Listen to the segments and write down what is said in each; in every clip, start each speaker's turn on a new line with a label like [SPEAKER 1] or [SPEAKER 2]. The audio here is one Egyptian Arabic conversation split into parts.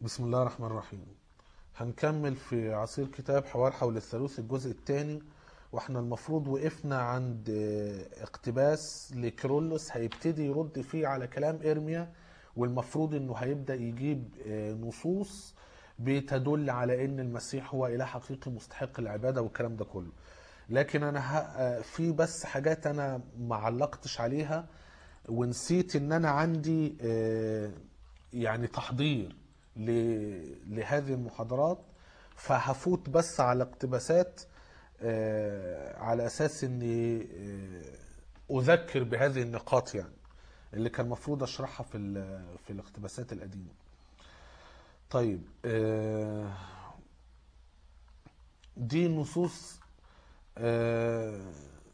[SPEAKER 1] بسم الله الرحمن الرحيم هنكمل في عصير كتاب حوار حول الثالوث الجزء الثاني واحنا المفروض وقفنا عند آه، اقتباس لكرولوس هيبتدي يرد فيه على كلام ارميا والمفروض انه هيبدا يجيب آه، نصوص بتدل على ان المسيح هو اله حقيقي مستحق العباده والكلام ده كله لكن انا ه... آه، في بس حاجات انا ما علقتش عليها ونسيت ان انا عندي آه، يعني تحضير ل- لهذه المحاضرات فهفوت بس على اقتباسات آه، على اساس اني آه، اذكر بهذه النقاط يعني اللي كان المفروض اشرحها في ال- في الاقتباسات القديمه طيب آه، دي نصوص آه،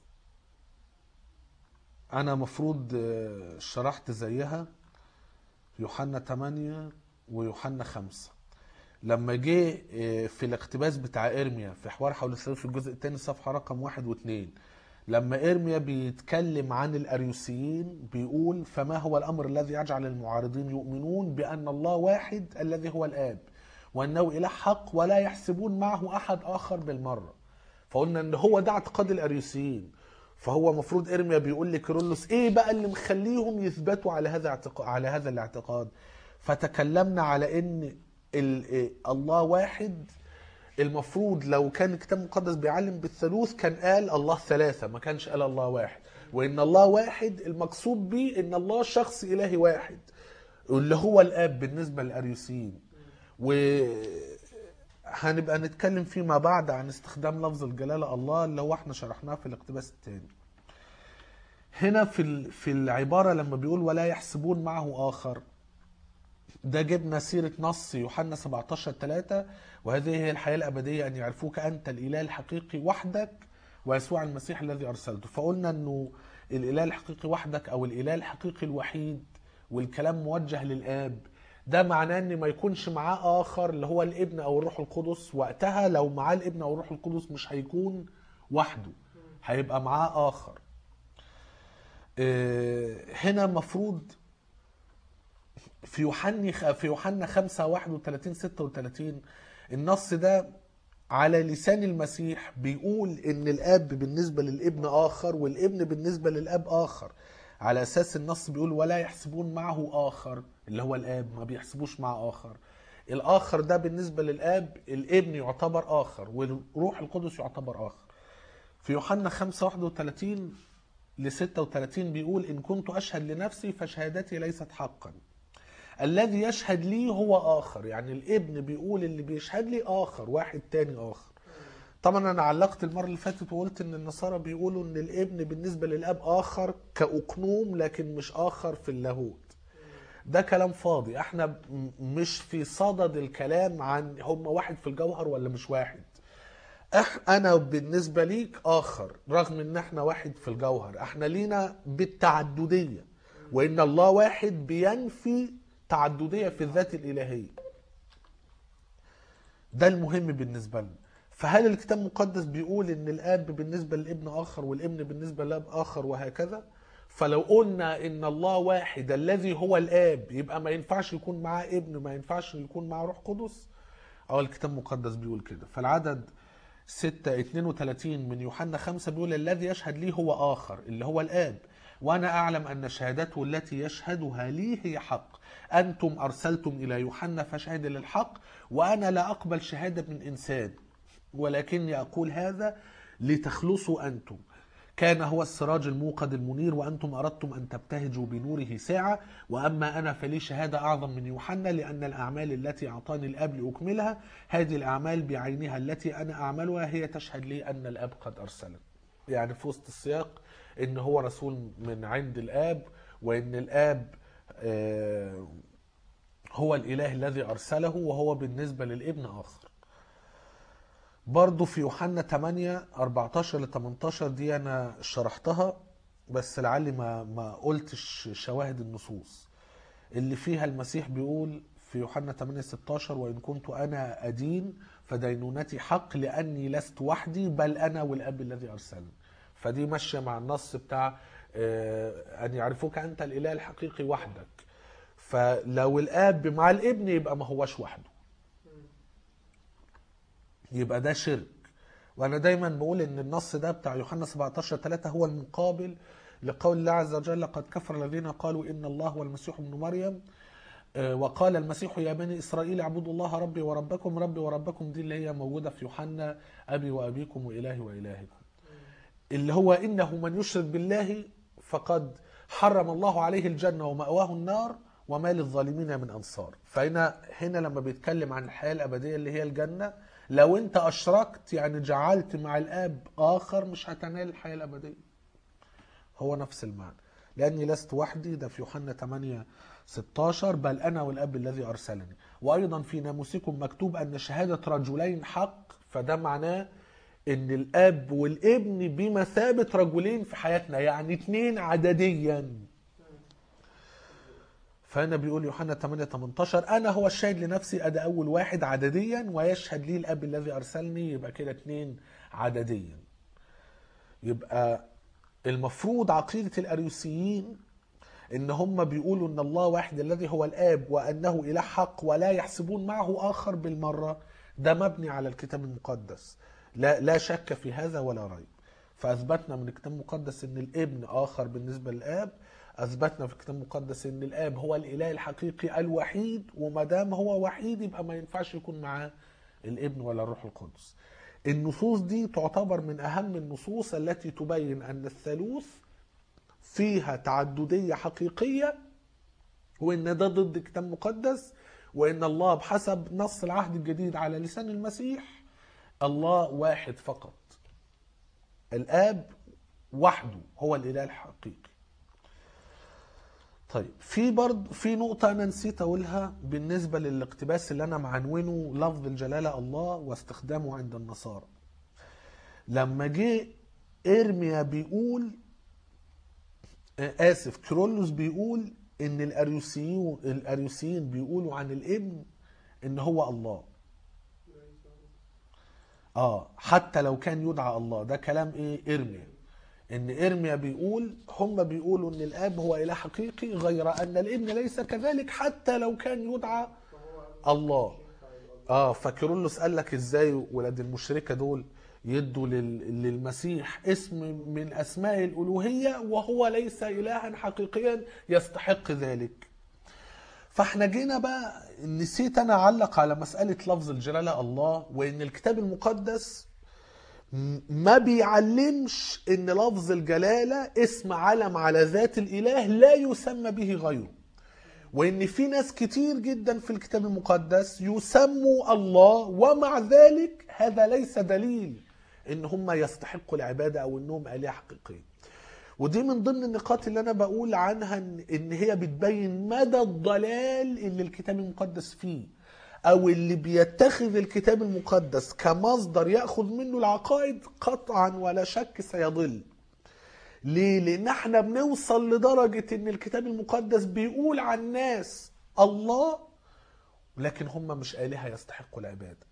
[SPEAKER 1] انا مفروض آه، شرحت زيها يوحنا 8 ويوحنا 5 لما جه آه، في الاقتباس بتاع ارميا في حوار حول الثالوث في الجزء الثاني صفحه رقم واحد واثنين لما ارميا بيتكلم عن الاريوسيين بيقول فما هو الامر الذي يجعل المعارضين يؤمنون بان الله واحد الذي هو الاب وانه اله حق ولا يحسبون معه احد اخر بالمره فقلنا ان هو ده اعتقاد الاريوسيين فهو مفروض ارميا بيقول لكيرلس ايه بقى اللي مخليهم يثبتوا على هذا اعتقاد على هذا الاعتقاد فتكلمنا على ان ال- إيه، الله واحد المفروض لو كان الكتاب المقدس بيعلم بالثالوث كان قال الله ثلاثة ما كانش قال الله واحد وإن الله واحد المقصود به إن الله شخص إلهي واحد اللي هو الآب بالنسبة للأريوسيين وهنبقى نتكلم فيما بعد عن استخدام لفظ الجلالة الله اللي هو احنا شرحناه في الاقتباس الثاني هنا في ال- في العبارة لما بيقول ولا يحسبون معه آخر ده جبنا سيرة نص يوحنا 17 3 وهذه هي الحياة الأبدية أن يعرفوك أنت الإله الحقيقي وحدك ويسوع المسيح الذي أرسلته فقلنا أنه الإله الحقيقي وحدك أو الإله الحقيقي الوحيد والكلام موجه للآب ده معناه ان ما يكونش معاه اخر اللي هو الابن او الروح القدس وقتها لو معاه الابن او الروح القدس مش هيكون وحده هيبقى معاه اخر آه، هنا مفروض في يوحنا في يوحنا 5 31 36 النص ده على لسان المسيح بيقول ان الاب بالنسبه للابن اخر والابن بالنسبه للاب اخر على اساس النص بيقول ولا يحسبون معه اخر اللي هو الاب ما بيحسبوش مع اخر الاخر ده بالنسبه للاب الابن يعتبر اخر والروح القدس يعتبر اخر في يوحنا 5 31 ل 36 بيقول ان كنت اشهد لنفسي فشهادتي ليست حقا الذي يشهد لي هو اخر يعني الابن بيقول اللي بيشهد لي اخر واحد تاني اخر طبعا انا علقت المره اللي فاتت وقلت ان النصارى بيقولوا ان الابن بالنسبه للاب اخر كاقنوم لكن مش اخر في اللاهوت ده كلام فاضي احنا م- مش في صدد الكلام عن هم واحد في الجوهر ولا مش واحد اح انا بالنسبه ليك اخر رغم ان احنا واحد في الجوهر احنا لينا بالتعدديه وان الله واحد بينفي تعدديه في الذات الالهيه ده المهم بالنسبه لنا فهل الكتاب المقدس بيقول ان الاب بالنسبه للابن اخر والابن بالنسبه للاب اخر وهكذا فلو قلنا ان الله واحد الذي هو الاب يبقى ما ينفعش يكون معاه ابن ما ينفعش يكون معاه روح قدس اه الكتاب المقدس بيقول كده فالعدد 6 32 من يوحنا 5 بيقول الذي يشهد لي هو آخر اللي هو الآب وأنا أعلم أن شهادته التي يشهدها لي هي حق أنتم أرسلتم إلى يوحنا فشهد للحق وأنا لا أقبل شهادة من إنسان ولكني أقول هذا لتخلصوا أنتم كان هو السراج الموقد المنير وأنتم أردتم أن تبتهجوا بنوره ساعة وأما أنا فلي شهادة أعظم من يوحنا لأن الأعمال التي أعطاني الأب لأكملها هذه الأعمال بعينها التي أنا أعملها هي تشهد لي أن الأب قد أرسلني يعني في وسط السياق إن هو رسول من عند الآب وإن الآب آه، هو الإله الذي أرسله وهو بالنسبة للابن آخر برضو في يوحنا 8 14 ل 18 دي انا شرحتها بس لعلي ما ما قلتش شواهد النصوص اللي فيها المسيح بيقول في يوحنا 8 16 وان كنت انا ادين فدينونتي حق لاني لست وحدي بل انا والاب الذي ارسلني فدي ماشيه مع النص بتاع آه، ان يعرفوك انت الاله الحقيقي وحدك فلو الاب مع الابن يبقى ما هوش وحده يبقى ده شرك وانا دايما بقول ان النص ده بتاع يوحنا 17 3 هو المقابل لقول الله عز وجل قد كفر الذين قالوا ان الله هو المسيح ابن مريم آه، وقال المسيح يا بني اسرائيل اعبدوا الله ربي وربكم ربي وربكم دي اللي هي موجوده في يوحنا ابي وابيكم والهي والهكم اللي هو انه من يشرك بالله فقد حرم الله عليه الجنه ومأواه النار وما للظالمين من انصار فهنا هنا لما بيتكلم عن الحياه الابديه اللي هي الجنه لو انت اشركت يعني جعلت مع الاب اخر مش هتنال الحياه الابديه هو نفس المعنى لاني لست وحدي ده في يوحنا 8 16 بل انا والاب الذي ارسلني وايضا في ناموسكم مكتوب ان شهاده رجلين حق فده معناه ان الاب والابن بمثابه رجلين في حياتنا يعني اتنين عدديا فهنا بيقول يوحنا 8 18 انا هو الشاهد لنفسي ادي اول واحد عدديا ويشهد لي الاب الذي ارسلني يبقى كده اتنين عدديا يبقى المفروض عقيده الاريوسيين ان هم بيقولوا ان الله واحد الذي هو الاب وانه اله حق ولا يحسبون معه اخر بالمره ده مبني على الكتاب المقدس لا لا شك في هذا ولا ريب فاثبتنا من الكتاب المقدس ان الابن اخر بالنسبه للاب اثبتنا في الكتاب المقدس ان الاب هو الاله الحقيقي الوحيد وما دام هو وحيد يبقى ما ينفعش يكون معاه الابن ولا الروح القدس النصوص دي تعتبر من اهم النصوص التي تبين ان الثالوث فيها تعدديه حقيقيه وان ده ضد الكتاب المقدس وان الله بحسب نص العهد الجديد على لسان المسيح الله واحد فقط الاب وحده هو الاله الحقيقي طيب في برضه في نقطة أنا نسيت أقولها بالنسبة للاقتباس اللي أنا معنونه لفظ الجلالة الله واستخدامه عند النصارى. لما جه إرميا بيقول آه، آسف كيرلس بيقول إن الأريوسيين الأريوسيين بيقولوا عن الابن إن هو الله. اه حتى لو كان يدعى الله ده كلام ايه ارميا ان ارميا بيقول هم بيقولوا ان الاب هو اله حقيقي غير ان الابن ليس كذلك حتى لو كان يدعى الله اه فكيرلس قال لك ازاي ولاد المشركه دول يدوا لل- للمسيح اسم من اسماء الالوهيه وهو ليس الها حقيقيا يستحق ذلك فاحنا جينا بقى نسيت انا اعلق على مساله لفظ الجلاله الله وان الكتاب المقدس م- ما بيعلمش ان لفظ الجلاله اسم علم على ذات الاله لا يسمى به غيره وان في ناس كتير جدا في الكتاب المقدس يسموا الله ومع ذلك هذا ليس دليل ان هم يستحقوا العباده او انهم الهه حقيقيه ودي من ضمن النقاط اللي انا بقول عنها ان إن هي بتبين مدى الضلال اللي الكتاب المقدس فيه او اللي بيتخذ الكتاب المقدس كمصدر ياخذ منه العقائد قطعا ولا شك سيضل ليه؟ لأن احنا بنوصل لدرجة إن الكتاب المقدس بيقول عن ناس الله لكن هم مش آلهة يستحقوا العبادة.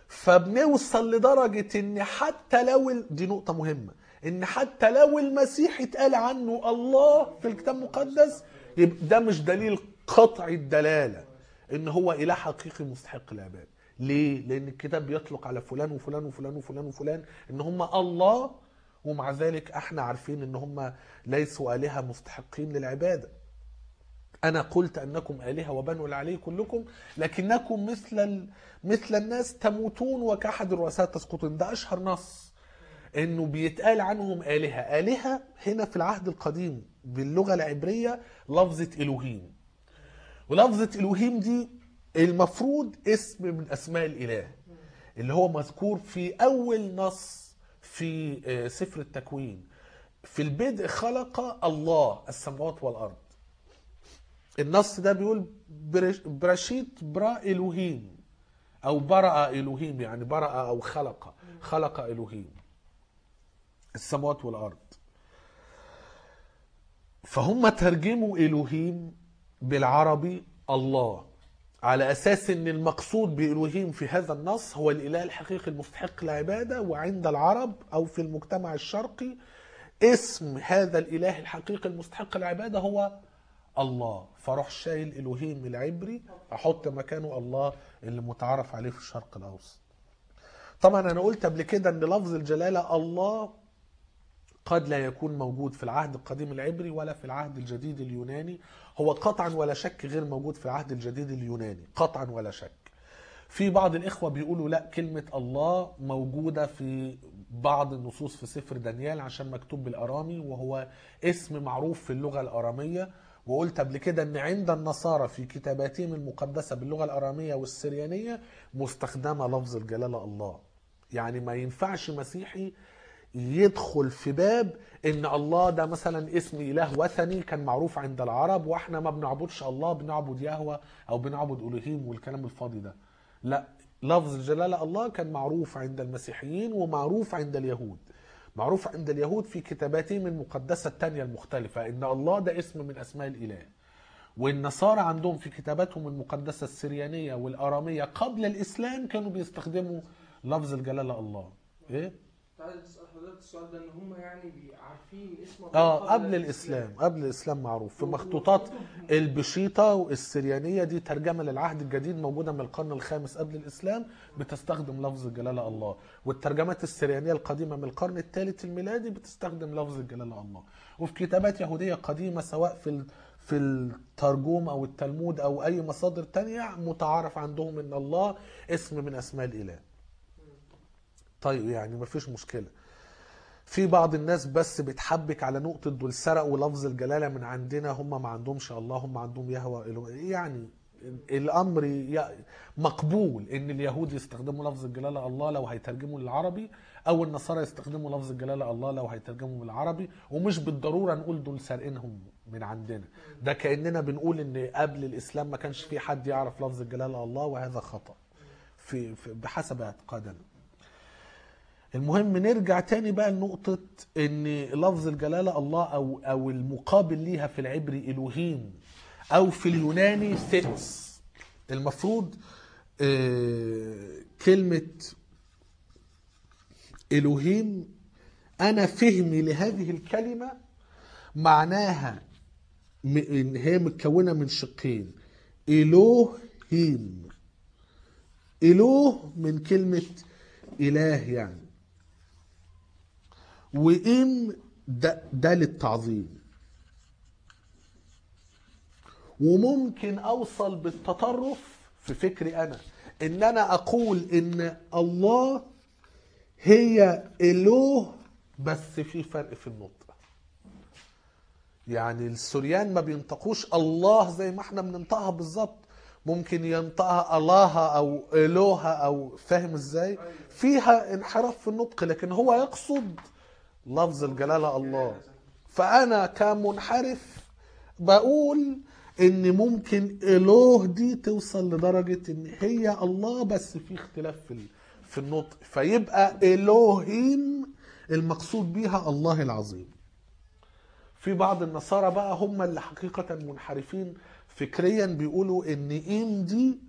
[SPEAKER 1] فبنوصل لدرجة إن حتى لو ال- دي نقطة مهمة إن حتى لو المسيح اتقال عنه الله في الكتاب المقدس يبقى ده مش دليل قطعي الدلالة إن هو إله حقيقي مستحق العبادة. ليه؟ لأن الكتاب بيطلق على فلان وفلان وفلان وفلان وفلان إن هم الله ومع ذلك احنا عارفين ان هم ليسوا آلهة مستحقين للعبادة أنا قلت أنكم آلهة وبنو العلي كلكم لكنكم مثل ال... مثل الناس تموتون وكأحد الرؤساء تسقطون ده أشهر نص إنه بيتقال عنهم آلهة آلهة هنا في العهد القديم باللغة العبرية لفظة إلوهيم ولفظة إلوهيم دي المفروض اسم من أسماء الإله اللي هو مذكور في أول نص في آه، سفر التكوين في البدء خلق الله السماوات والأرض النص ده بيقول برش- برشيت برا إلوهيم أو برأ إلوهيم يعني برأ أو خلق خلق إلوهيم السماوات والأرض فهم ترجموا إلوهيم بالعربي الله على أساس أن المقصود بإلوهيم في هذا النص هو الإله الحقيقي المستحق للعبادة وعند العرب أو في المجتمع الشرقي اسم هذا الإله الحقيقي المستحق للعبادة هو الله فاروح شايل الوهيم العبري احط مكانه الله اللي متعارف عليه في الشرق الاوسط طبعا انا قلت قبل كده ان لفظ الجلاله الله قد لا يكون موجود في العهد القديم العبري ولا في العهد الجديد اليوناني هو قطعا ولا شك غير موجود في العهد الجديد اليوناني قطعا ولا شك في بعض الإخوة بيقولوا لا كلمة الله موجودة في بعض النصوص في سفر دانيال عشان مكتوب بالأرامي وهو اسم معروف في اللغة الأرامية وقلت قبل كده ان عند النصارى في كتاباتهم المقدسة باللغة الأرامية والسريانية مستخدمة لفظ الجلالة الله يعني ما ينفعش مسيحي يدخل في باب ان الله ده مثلا اسم اله وثني كان معروف عند العرب واحنا ما بنعبدش الله بنعبد يهوه او بنعبد الوهيم والكلام الفاضي ده لا لفظ الجلاله الله كان معروف عند المسيحيين ومعروف عند اليهود معروف عند اليهود في كتاباتهم المقدسه الثانيه المختلفه ان الله ده اسم من اسماء الاله والنصارى عندهم في كتاباتهم المقدسه السريانيه والاراميه قبل الاسلام كانوا بيستخدموا لفظ الجلاله الله ايه
[SPEAKER 2] تعالى تسأل حضرتك السؤال ده ان هم يعني بي- عارفين اسم الله
[SPEAKER 1] اه قبل الاسلام قبل الاسلام معروف في مخطوطات البشيطه السريانيه دي ترجمه للعهد الجديد موجوده من القرن الخامس قبل الاسلام بتستخدم لفظ الجلاله الله والترجمات السريانيه القديمه من القرن الثالث الميلادي بتستخدم لفظ الجلاله الله وفي كتابات يهوديه قديمه سواء في ال- في الترجوم او التلمود او اي مصادر تانية متعارف عندهم ان الله اسم من اسماء الاله طيب يعني مفيش مشكله في بعض الناس بس بتحبك على نقطة دول سرقوا لفظ الجلالة من عندنا هم ما عندهمش الله هم عندهم يهوى إله. يعني الأمر ي- مقبول إن اليهود يستخدموا لفظ الجلالة الله لو هيترجموا للعربي أو النصارى يستخدموا لفظ الجلالة الله لو هيترجموا بالعربي ومش بالضرورة نقول دول سارقينهم من عندنا ده كأننا بنقول إن قبل الإسلام ما كانش في حد يعرف لفظ الجلالة الله وهذا خطأ في, في بحسب اعتقادنا المهم نرجع تاني بقى لنقطة ان لفظ الجلالة الله او او المقابل ليها في العبري الوهيم او في اليوناني ثيتس المفروض آه، كلمة الوهيم انا فهمي لهذه الكلمة معناها م- ان هي متكونة من شقين الوهيم اله من كلمة اله يعني وإم ده, ده للتعظيم وممكن أوصل بالتطرف في فكري أنا إن أنا أقول إن الله هي إله بس في فرق في النطق يعني السوريان ما بينطقوش الله زي ما احنا بننطقها بالظبط ممكن ينطقها الله او الوها او فاهم ازاي فيها انحراف في النطق لكن هو يقصد لفظ الجلالة الله فانا كمنحرف بقول ان ممكن اله دي توصل لدرجة ان هي الله بس في اختلاف في ال- في النطق فيبقى الوهيم المقصود بيها الله العظيم في بعض النصارى بقى هم اللي حقيقة منحرفين فكريا بيقولوا ان ايم دي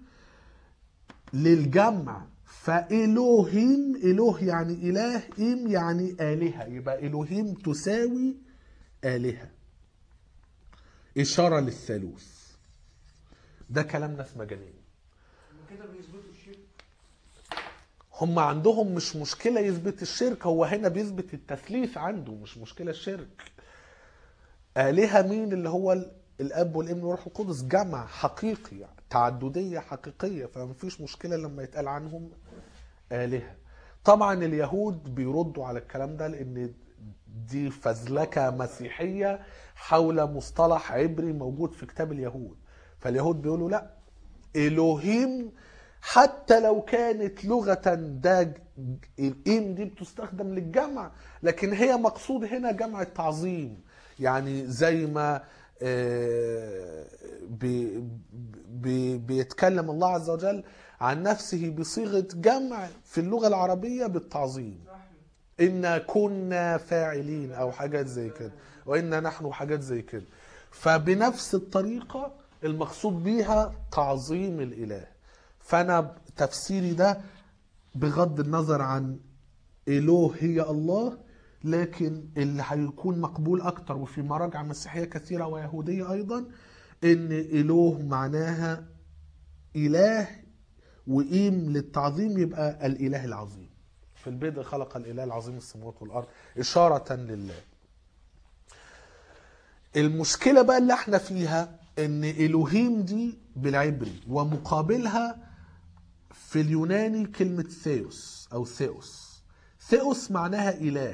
[SPEAKER 1] للجمع فإلوهيم إله يعني إله إيم يعني آلهة يبقى إلوهيم تساوي آلهة إشارة للثالوث ده كلام ناس مجانين
[SPEAKER 2] كده بيثبتوا الشرك
[SPEAKER 1] هم عندهم مش مشكلة يثبت الشرك هو هنا بيثبت التثليث عنده مش مشكلة الشرك آلهة مين اللي هو ال- الأب والابن والروح القدس جمع حقيقي يعني تعددية حقيقية فمفيش مشكلة لما يتقال عنهم آلهة طبعا اليهود بيردوا على الكلام ده لأن دي فزلكة مسيحية حول مصطلح عبري موجود في كتاب اليهود فاليهود بيقولوا لا إلوهيم حتى لو كانت لغة ده ج- الإيم دي بتستخدم للجمع لكن هي مقصود هنا جمع التعظيم يعني زي ما آه، بي بي بيتكلم الله عز وجل عن نفسه بصيغة جمع في اللغة العربية بالتعظيم إنا كنا فاعلين أو حاجات زي كده وإنا نحن حاجات زي كده فبنفس الطريقة المقصود بيها تعظيم الإله فأنا تفسيري ده بغض النظر عن إله هي الله لكن اللي هيكون مقبول أكتر وفي مراجع مسيحية كثيرة ويهودية أيضا ان اله معناها اله وقيم للتعظيم يبقى الاله العظيم في البدء خلق الاله العظيم السماوات والارض اشاره لله المشكله بقى اللي احنا فيها ان الوهيم دي بالعبري ومقابلها في اليوناني كلمه ثيوس او ثيوس ثيوس معناها اله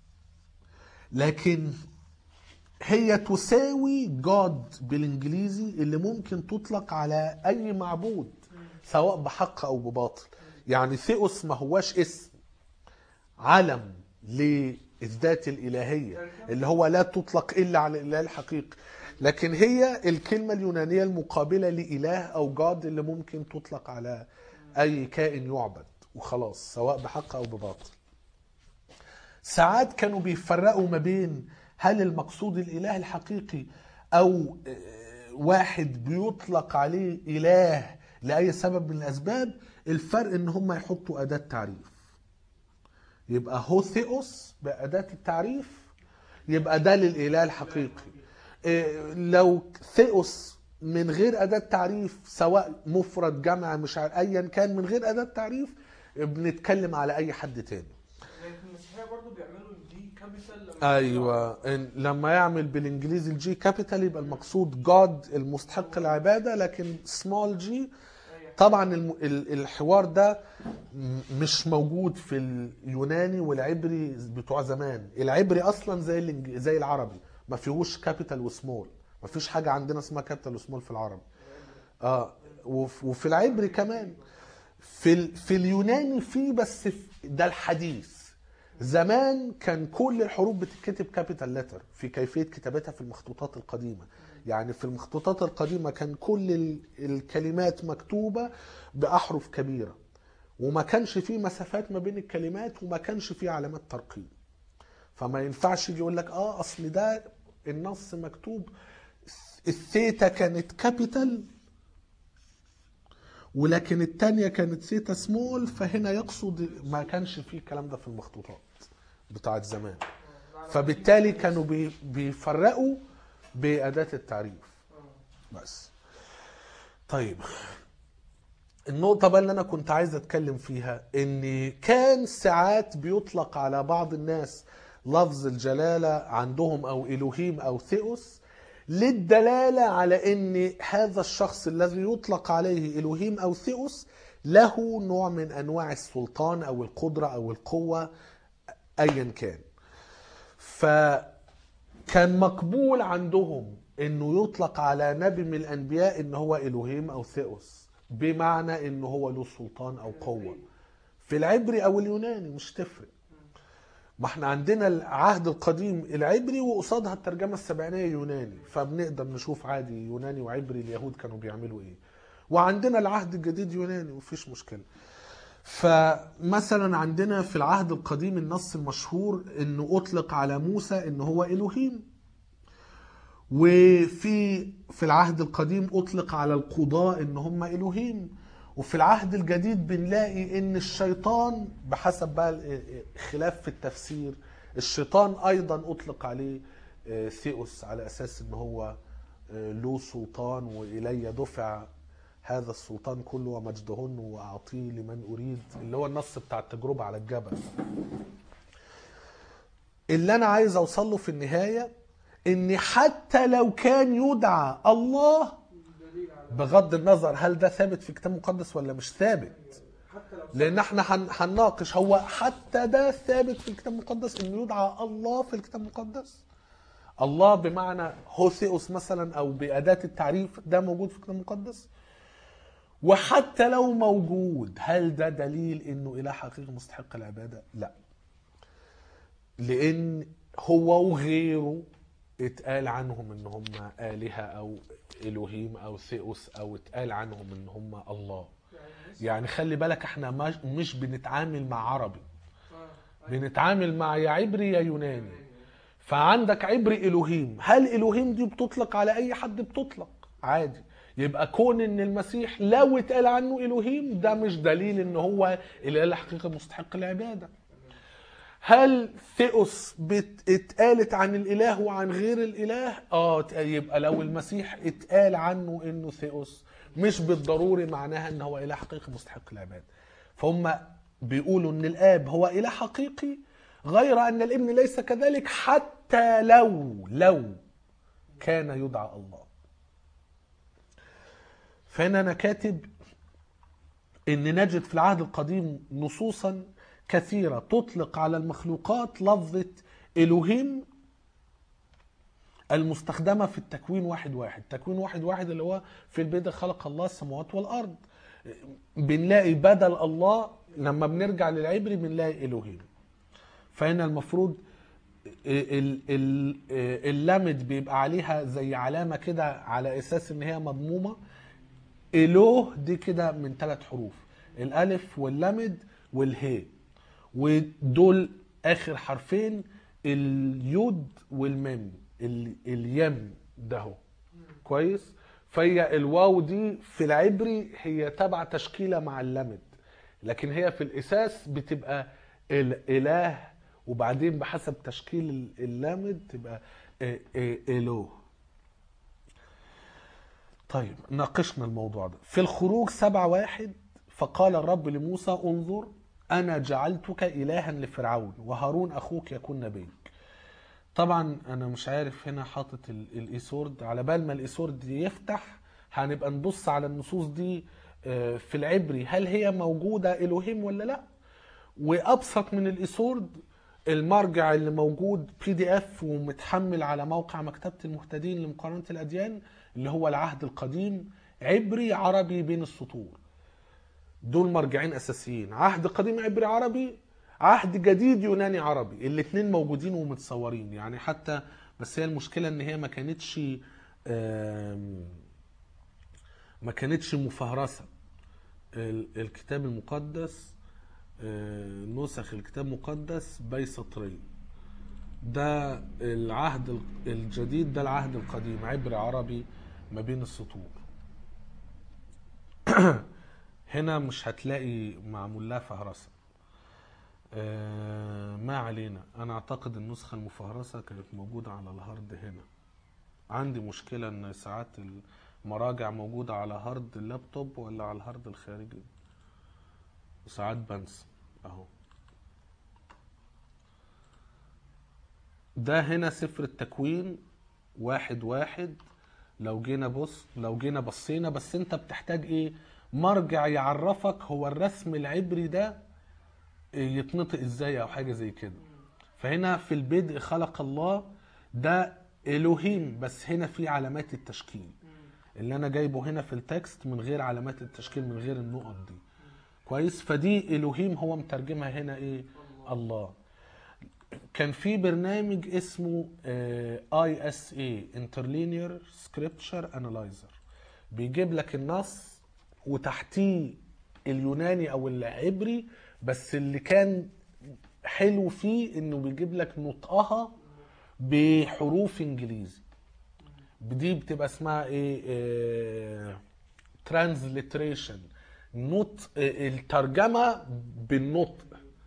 [SPEAKER 1] لكن هي تساوي جاد بالانجليزي اللي ممكن تطلق على اي معبود سواء بحق او بباطل يعني ثيوس ما هواش اسم علم للذات الالهيه اللي هو لا تطلق الا على الاله الحقيقي لكن هي الكلمه اليونانيه المقابله لاله او جاد اللي ممكن تطلق على اي كائن يعبد وخلاص سواء بحق او بباطل ساعات كانوا بيفرقوا ما بين هل المقصود الاله الحقيقي او آه، واحد بيطلق عليه اله لاي سبب من الاسباب الفرق ان هم يحطوا اداه تعريف يبقى هوثيوس باداه التعريف يبقى ده للاله الحقيقي إيه، لو ثيوس من غير اداه تعريف سواء مفرد جمع مش عارف ايا كان من غير اداه تعريف بنتكلم على اي حد تاني
[SPEAKER 2] لكن المسيحيه برضه بيعملوا الدي كابيتال لما
[SPEAKER 1] ايوه إن لما يعمل بالانجليزي الجي كابيتال يبقى المقصود جاد المستحق العباده لكن سمول جي
[SPEAKER 2] أيوة.
[SPEAKER 1] طبعا الم- ال- الحوار ده م- مش موجود في اليوناني والعبري بتوع زمان العبري اصلا زي الإنج- زي العربي ما فيهوش كابيتال وسمول ما فيش حاجه عندنا اسمها كابيتال وسمول في العربي اه وف- وفي العبري كمان في ال... في اليوناني في بس في... ده الحديث زمان كان كل الحروف بتتكتب كابيتال لتر في كيفيه كتابتها في المخطوطات القديمه يعني في المخطوطات القديمه كان كل ال... الكلمات مكتوبه باحرف كبيره وما كانش في مسافات ما بين الكلمات وما كانش في علامات ترقيم فما ينفعش يجي يقول لك اه اصل ده النص مكتوب الثيتا كانت كابيتال ولكن التانية كانت ثيتا سمول فهنا يقصد ما كانش فيه الكلام ده في المخطوطات بتاعت زمان فبالتالي كانوا بي- بيفرقوا بأداة التعريف بس طيب النقطة بقى اللي أنا كنت عايز أتكلم فيها إن كان ساعات بيطلق على بعض الناس لفظ الجلالة عندهم أو إلوهيم أو ثيوس للدلالة على إن هذا الشخص الذي يطلق عليه إلوهيم أو ثيوس له نوع من أنواع السلطان أو القدرة أو القوة أيا كان فكان مقبول عندهم انه يطلق على نبي من الانبياء ان هو الوهيم او ثيوس بمعنى انه هو له سلطان او قوه في العبري او اليوناني مش تفرق ما احنا عندنا العهد القديم العبري وقصادها الترجمه السبعينيه يوناني فبنقدر نشوف عادي يوناني وعبري اليهود كانوا بيعملوا ايه وعندنا العهد الجديد يوناني مفيش مشكله فمثلا عندنا في العهد القديم النص المشهور انه اطلق على موسى انه هو الوهيم وفي في العهد القديم اطلق على القضاء ان هم الوهيم وفي العهد الجديد بنلاقي ان الشيطان بحسب بقى ال- خلاف في التفسير الشيطان ايضا اطلق عليه آه، ثيوس على اساس ان هو آه، له سلطان والي دفع هذا السلطان كله ومجدهن واعطيه لمن اريد اللي هو النص بتاع التجربه على الجبل اللي انا عايز اوصل له في النهايه ان حتى لو كان يدعى الله
[SPEAKER 2] دليل على
[SPEAKER 1] بغض النظر هل ده ثابت في كتاب مقدس ولا مش ثابت
[SPEAKER 2] حتى لو
[SPEAKER 1] لان احنا هن- هنناقش هو حتى ده ثابت في الكتاب المقدس انه يدعى الله في الكتاب المقدس الله بمعنى هوثيوس مثلا او باداه التعريف ده موجود في الكتاب المقدس وحتى لو موجود هل ده دليل انه اله حقيقي مستحق العباده لا لان هو وغيره اتقال عنهم ان هم الهه او الوهيم او ثيوس او اتقال عنهم ان هم الله
[SPEAKER 2] يعني
[SPEAKER 1] يعني خلي بالك احنا مش- مش بنتعامل مع عربي
[SPEAKER 2] آه.
[SPEAKER 1] بنتعامل مع يا عبري يا يوناني فعندك عبري الوهيم هل الوهيم دي بتطلق على اي حد بتطلق عادي يبقى كون ان المسيح لو اتقال عنه الوهيم ده مش دليل ان هو الاله الحقيقي مستحق العباده هل ثيوس بت- اتقالت عن الاله وعن غير الاله اه ت- يبقى لو المسيح اتقال عنه انه ثيوس مش بالضروري معناها ان هو اله حقيقي مستحق العباده فهم بيقولوا ان الاب هو اله حقيقي غير ان الابن ليس كذلك حتى لو لو كان يدعى الله فهنا انا كاتب ان نجد في العهد القديم نصوصا كثيره تطلق على المخلوقات لفظه الوهيم المستخدمه في التكوين واحد واحد تكوين واحد واحد اللي هو في البدء خلق الله السماوات والارض بنلاقي بدل الله لما بنرجع للعبري بنلاقي الوهيم فهنا المفروض ال- ال- اللمد بيبقى عليها زي علامه كده على اساس ان هي مضمومه إله دي كده من ثلاث حروف الألف واللمد والهي ودول آخر حرفين اليود والميم ال- اليم ده هو كويس فهي الواو دي في العبري هي تبع تشكيلة مع اللمد لكن هي في الأساس بتبقى الإله وبعدين بحسب تشكيل ال- اللمد تبقى إ- إ- إله طيب ناقشنا الموضوع ده في الخروج سبعة واحد فقال الرب لموسى انظر أنا جعلتك إلها لفرعون وهارون أخوك يكون نبيك طبعا أنا مش عارف هنا حاطط ال- الإيسورد على بال ما الإيسورد يفتح هنبقى نبص على النصوص دي آه، في العبري هل هي موجودة إلهيم ولا لأ وأبسط من الإيسورد المرجع اللي موجود بي دي اف ومتحمل على موقع مكتبة المهتدين لمقارنة الأديان اللي هو العهد القديم عبري عربي بين السطور دول مرجعين أساسيين عهد قديم عبري عربي عهد جديد يوناني عربي الاتنين موجودين ومتصورين يعني حتى بس هي المشكلة ان هي ما كانتش آم، ما كانتش مفهرسة ال- الكتاب المقدس آه، نسخ الكتاب المقدس بي سطرين ده العهد ال- الجديد ده العهد القديم عبري عربي ما بين السطور هنا مش هتلاقي معمول لها فهرسة آه، ما علينا انا اعتقد النسخة المفهرسة كانت موجودة على الهارد هنا عندي مشكلة ان ساعات المراجع موجودة على هارد اللابتوب ولا على الهارد الخارجي وساعات بنسى اهو ده هنا سفر التكوين واحد واحد لو جينا بص لو جينا بصينا بس انت بتحتاج ايه مرجع يعرفك هو الرسم العبري ده يتنطق ازاي او حاجه زي كده فهنا في البدء خلق الله ده الوهيم بس هنا في علامات التشكيل اللي انا جايبه هنا في التكست من غير علامات التشكيل من غير النقط دي كويس فدي الوهيم هو مترجمها هنا ايه الله كان في برنامج اسمه اي اس اي انترلينير سكريبتشر انالايزر بيجيب لك النص وتحتيه اليوناني او العبري بس اللي كان حلو فيه انه بيجيب لك نطقها بحروف انجليزي دي بتبقى اسمها ايه ترانزليتريشن نطق الترجمه بالنطق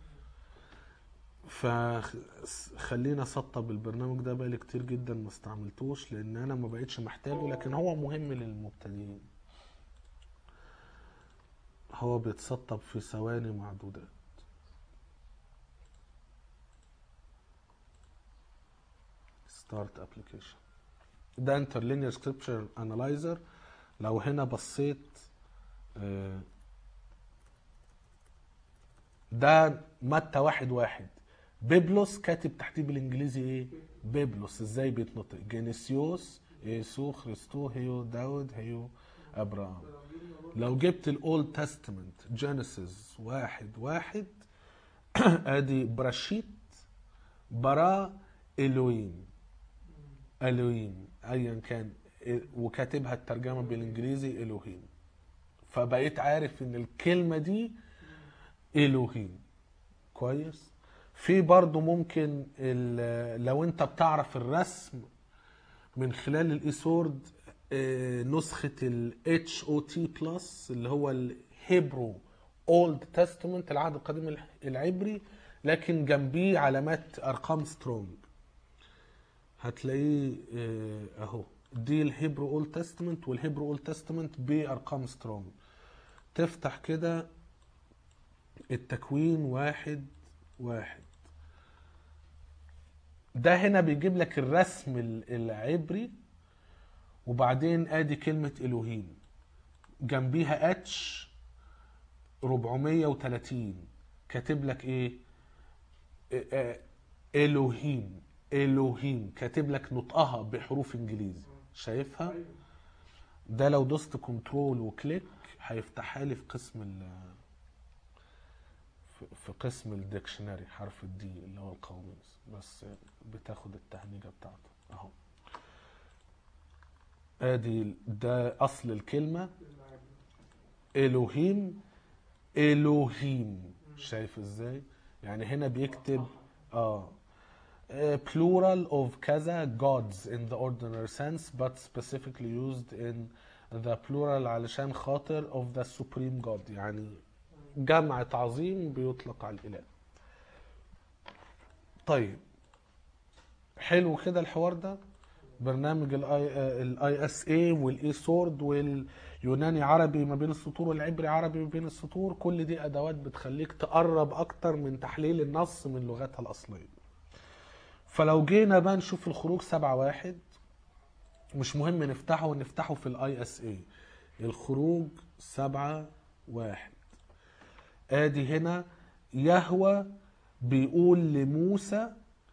[SPEAKER 1] فخلينا اسطب البرنامج ده بقالي كتير جدا ما استعملتوش لان انا ما بقتش محتاجه لكن هو مهم للمبتدئين هو بيتسطب في ثواني معدودات ستارت ابلكيشن ده انترلينير سكريبتشر انالايزر لو هنا بصيت آه، ده متى واحد واحد بيبلوس كاتب تحتيه بالانجليزي ايه بيبلوس ازاي بيتنطق جينيسيوس يسوع خريستو هيو داود هيو ابراهام لو جبت الاولد تestament جينيسيس واحد واحد ادي براشيت برا الوين الوين ايا كان وكاتبها الترجمه بالانجليزي الوهيم فبقيت عارف ان الكلمه دي الوهيم كويس في برضو ممكن ال- لو انت بتعرف الرسم من خلال الايسورد آه، نسخة ال HOT بلس اللي هو الهيبرو اولد تestament العهد القديم الع- العبري لكن جنبيه علامات ارقام سترونج هتلاقيه آه، اهو دي الهيبرو اول تestament والهيبرو اول تestament بارقام سترونج تفتح كده التكوين واحد واحد ده هنا بيجيب لك الرسم ال- العبري وبعدين ادي كلمة الوهيم جنبيها اتش 430 كاتب لك ايه آه، آه، الوهيم الوهيم كاتب لك نطقها بحروف انجليزي شايفها
[SPEAKER 2] ايوه
[SPEAKER 1] ده لو دوست كنترول وكليك هيفتحها لي في قسم ال في- في قسم الديكشنري حرف الدي اللي هو القواميس بس بتاخد التهنيجه بتاعته اهو ادي ده اصل الكلمه الوهيم الوهيم شايف ازاي يعني هنا بيكتب اه Uh, plural of كذا gods in the ordinary sense but specifically used in the plural علشان خاطر of the supreme god يعني جمع تعظيم بيطلق على الإله طيب حلو كده الحوار ده برنامج الاي الاي اس اي والاي سورد واليوناني عربي ما بين السطور والعبري عربي ما بين السطور كل دي ادوات بتخليك تقرب اكتر من تحليل النص من لغتها الاصليه فلو جينا بقى نشوف الخروج سبعة واحد مش مهم نفتحه ونفتحه في الاي اس اي الخروج سبعة واحد ادي هنا يهوى بيقول لموسى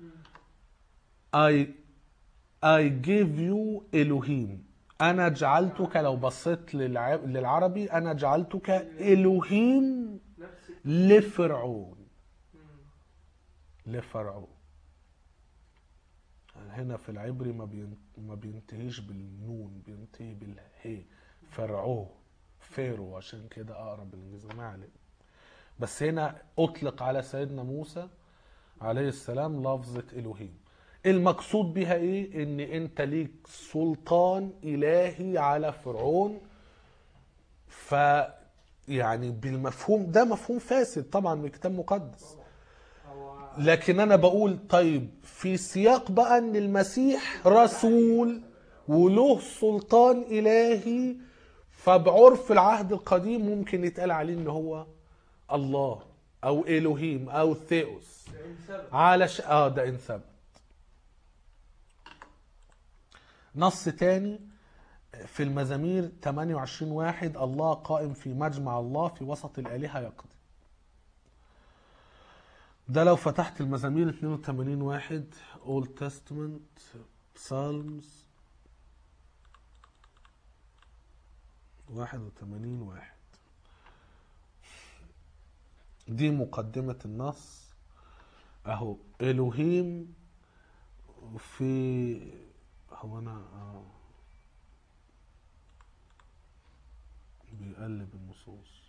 [SPEAKER 1] I I give you إلهيم أنا جعلتك لو بصيت للع- للعربي أنا جعلتك إلهيم
[SPEAKER 2] نفس
[SPEAKER 1] لفرعون
[SPEAKER 2] مم.
[SPEAKER 1] لفرعون هنا في العبري ما بين- ما بينتهيش بالنون بينتهي بالهي فرعون فيرو عشان كده اقرب الانجليزي ما علينا بس هنا اطلق على سيدنا موسى عليه السلام لفظة الوهيم المقصود بها ايه ان انت ليك سلطان الهي على فرعون ف يعني بالمفهوم ده مفهوم فاسد طبعا من الكتاب المقدس
[SPEAKER 2] هو
[SPEAKER 1] لكن انا بقول طيب في سياق بقى ان المسيح رسول وله سلطان الهي فبعرف العهد القديم ممكن يتقال عليه ان هو الله او الوهيم او ثيوس
[SPEAKER 2] ده إن سبب
[SPEAKER 1] على ش... اه ده ان ثبت نص تاني في المزامير 28 واحد الله قائم في مجمع الله في وسط الآلهة يقضي ده لو فتحت المزامير 82 واحد Old Testament Psalms 81 واحد دي مقدمة النص اهو الوهيم في هو انا اه بيقلب النصوص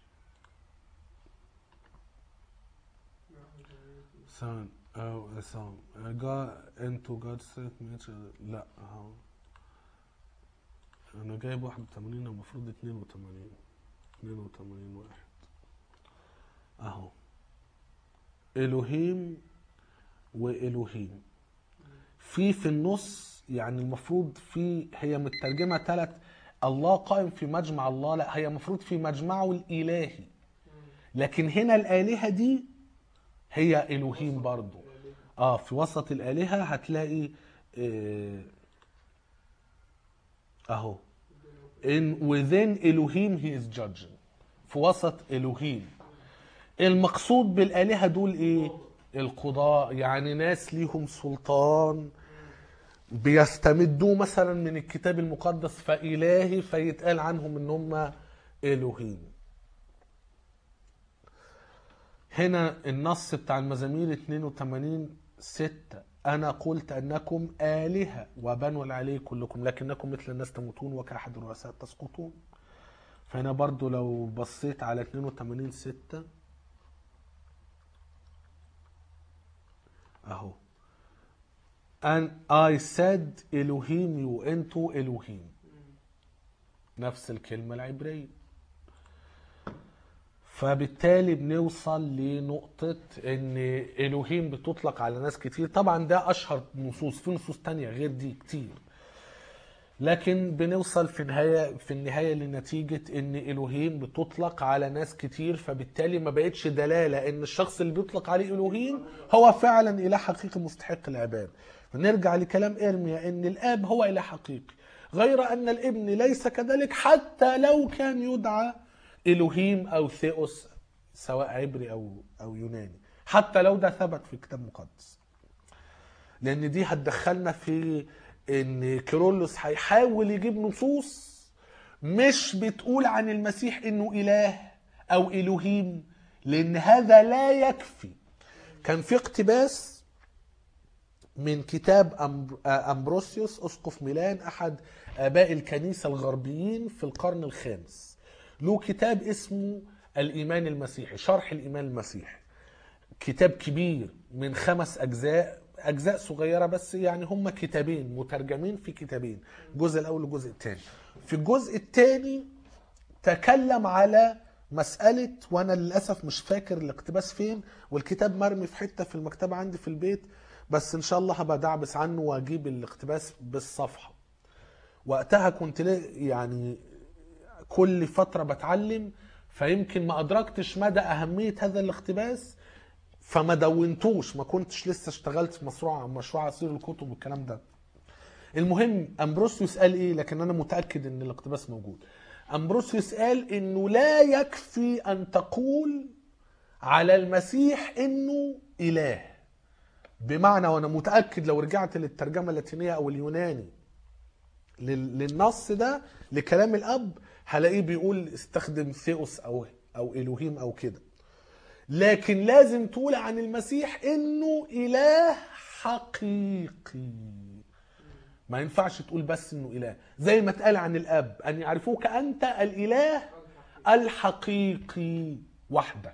[SPEAKER 1] ثواني او ثواني جا انتو جاد سيت لا اهو انا جايب 81 المفروض 82 82 واحد اهو الوهيم والوهيم في في النص يعني المفروض في هي مترجمه ثلاث الله قائم في مجمع الله لا هي المفروض في مجمعه الالهي لكن هنا الالهه دي هي الوهيم برضو اه في وسط الالهه هتلاقي آه، اهو in within الوهيم he is judging في وسط الوهيم المقصود بالآلهة دول ايه القضاء يعني ناس ليهم سلطان بيستمدوه مثلا من الكتاب المقدس فإلهي فيتقال عنهم ان هم إلهيم هنا النص بتاع المزامير 82 6 أنا قلت أنكم آلهة وبنوا العلي كلكم لكنكم مثل الناس تموتون وكأحد الرؤساء تسقطون فهنا برضو لو بصيت على 82 6 اهو and I said إلهيم يو انتوا إلهيم نفس الكلمة العبرية فبالتالي بنوصل لنقطة ان الوهيم بتطلق على ناس كتير طبعا ده اشهر نصوص في نصوص تانية غير دي كتير لكن بنوصل في النهاية في النهاية لنتيجة ان الوهيم بتطلق على ناس كتير فبالتالي ما بقتش دلالة ان الشخص اللي بيطلق عليه الوهيم هو فعلا اله حقيقي مستحق العبادة فنرجع لكلام ارميا ان الاب هو اله حقيقي غير ان الابن ليس كذلك حتى لو كان يدعى الوهيم او ثيوس سواء عبري او او يوناني حتى لو ده ثبت في الكتاب المقدس لان دي هتدخلنا في ان كيرلس هيحاول يجيب نصوص مش بتقول عن المسيح انه اله او الوهيم لان هذا لا يكفي كان في اقتباس من كتاب أمبر- آه، أمبروسيوس أسقف ميلان أحد آباء الكنيسة الغربيين في القرن الخامس له كتاب اسمه الإيمان المسيحي شرح الإيمان المسيحي كتاب كبير من خمس أجزاء أجزاء صغيرة بس يعني هم كتابين مترجمين في كتابين الجزء الأول والجزء الثاني في الجزء الثاني تكلم على مسألة وأنا للأسف مش فاكر الاقتباس فين والكتاب مرمي في حتة في المكتبة عندي في البيت بس إن شاء الله هبقى دعبس عنه وأجيب الاقتباس بالصفحة وقتها كنت لا- يعني كل فترة بتعلم فيمكن ما أدركتش مدى أهمية هذا الاقتباس فما دونتوش ما كنتش لسه اشتغلت في مشروع مشروع عصير الكتب والكلام ده المهم امبروسيوس قال ايه لكن انا متاكد ان الاقتباس موجود امبروسيوس قال انه لا يكفي ان تقول على المسيح انه اله بمعنى وانا متاكد لو رجعت للترجمه اللاتينيه او اليوناني لل- للنص ده لكلام الاب هلاقيه بيقول استخدم ثيوس او او الوهيم او كده لكن لازم تقول عن المسيح انه اله حقيقي ما ينفعش تقول بس انه اله زي ما اتقال عن الاب ان يعرفوك انت الاله الحقيقي وحدك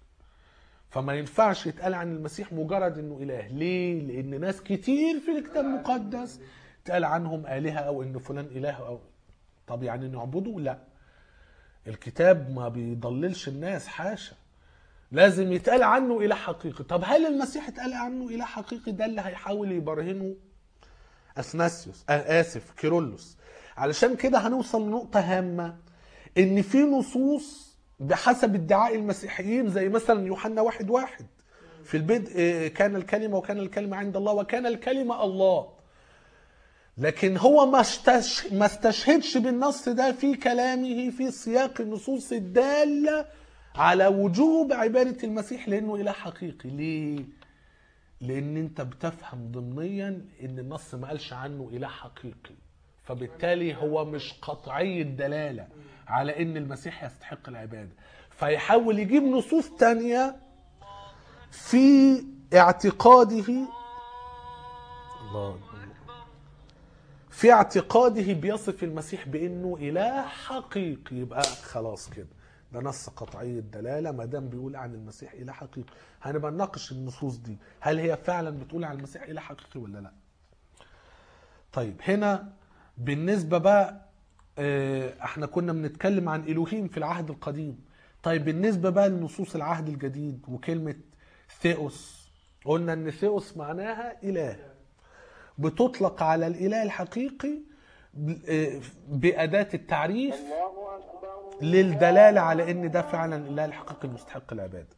[SPEAKER 1] فما ينفعش يتقال عن المسيح مجرد انه اله ليه لان ناس كتير في الكتاب المقدس اتقال عنهم الهه او ان فلان اله او طب يعني نعبده لا الكتاب ما بيضللش الناس حاشا لازم يتقال عنه اله حقيقي طب هل المسيح اتقال عنه اله حقيقي ده اللي هيحاول يبرهنه اثناسيوس آه اسف كيرلس علشان كده هنوصل لنقطة هامة ان في نصوص بحسب ادعاء المسيحيين زي مثلا يوحنا واحد واحد في البدء آه، كان الكلمة وكان الكلمة عند الله وكان الكلمة الله لكن هو ما استش... ما استشهدش بالنص ده في كلامه في سياق النصوص الدالة على وجوب عبادة المسيح لأنه إله حقيقي ليه؟ لأن أنت بتفهم ضمنيا إن النص ما قالش عنه إله حقيقي فبالتالي هو مش قطعي الدلالة على إن المسيح يستحق العبادة فيحاول يجيب نصوص تانية في اعتقاده الله أكبر. في اعتقاده بيصف المسيح بانه اله حقيقي يبقى خلاص كده ده نص قطعي الدلاله ما دام بيقول عن المسيح اله حقيقي هنبقى نناقش النصوص دي هل هي فعلا بتقول عن المسيح اله حقيقي ولا لا طيب هنا بالنسبه بقى آه، احنا كنا بنتكلم عن الوهيم في العهد القديم طيب بالنسبه بقى لنصوص العهد الجديد وكلمه ثيوس قلنا ان ثيوس معناها اله بتطلق على الاله الحقيقي ب- آه، باداه التعريف
[SPEAKER 3] الله أكبر
[SPEAKER 1] للدلاله على ان ده فعلا الاله الحقيقي المستحق العباده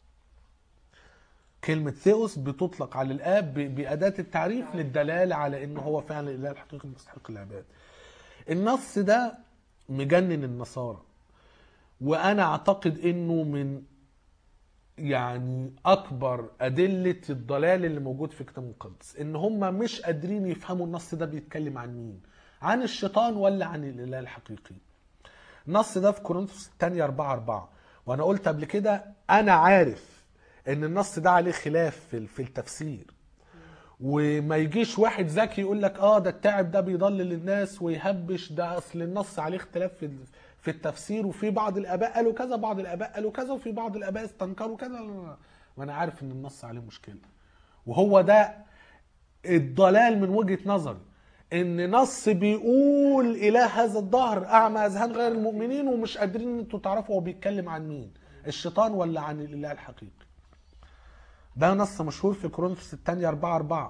[SPEAKER 1] كلمة ثيوس بتطلق على الآب ب- بأداة التعريف للدلالة على إنه هو فعلا الإله الحقيقي المستحق العبادة. النص ده مجنن النصارى وأنا أعتقد إنه من يعني أكبر أدلة الضلال اللي موجود في الكتاب المقدس إن هم مش قادرين يفهموا النص ده بيتكلم عن مين عن الشيطان ولا عن الإله الحقيقي النص ده في كورنثوس الثانية 4 4 وأنا قلت قبل كده أنا عارف إن النص ده عليه خلاف في في التفسير وما يجيش واحد ذكي يقول لك اه ده التاعب ده بيضلل الناس ويهبش ده اصل النص عليه اختلاف في في التفسير وفي بعض الاباء قالوا كذا بعض الاباء قالوا كذا وفي بعض الاباء استنكروا كذا لا، لا، لا. وانا عارف ان النص عليه مشكله وهو ده الضلال من وجهه نظري ان نص بيقول اله هذا الدهر اعمى اذهان غير المؤمنين ومش قادرين ان انتوا تعرفوا هو بيتكلم عن مين الشيطان ولا عن الاله الحقيقي ده نص مشهور في كورنثوس الثانية 4 4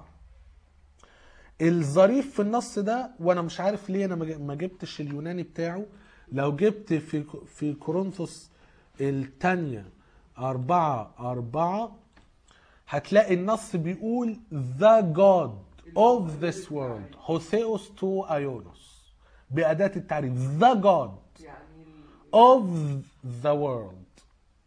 [SPEAKER 1] الظريف في النص ده وانا مش عارف ليه انا ما ج- ما جبتش اليوناني بتاعه لو جبت في في كورنثوس الثانية 4 4 هتلاقي النص بيقول the God of this world هوثيوس تو ايونوس بأداة التعريف the God
[SPEAKER 2] يعني ال-
[SPEAKER 1] of the world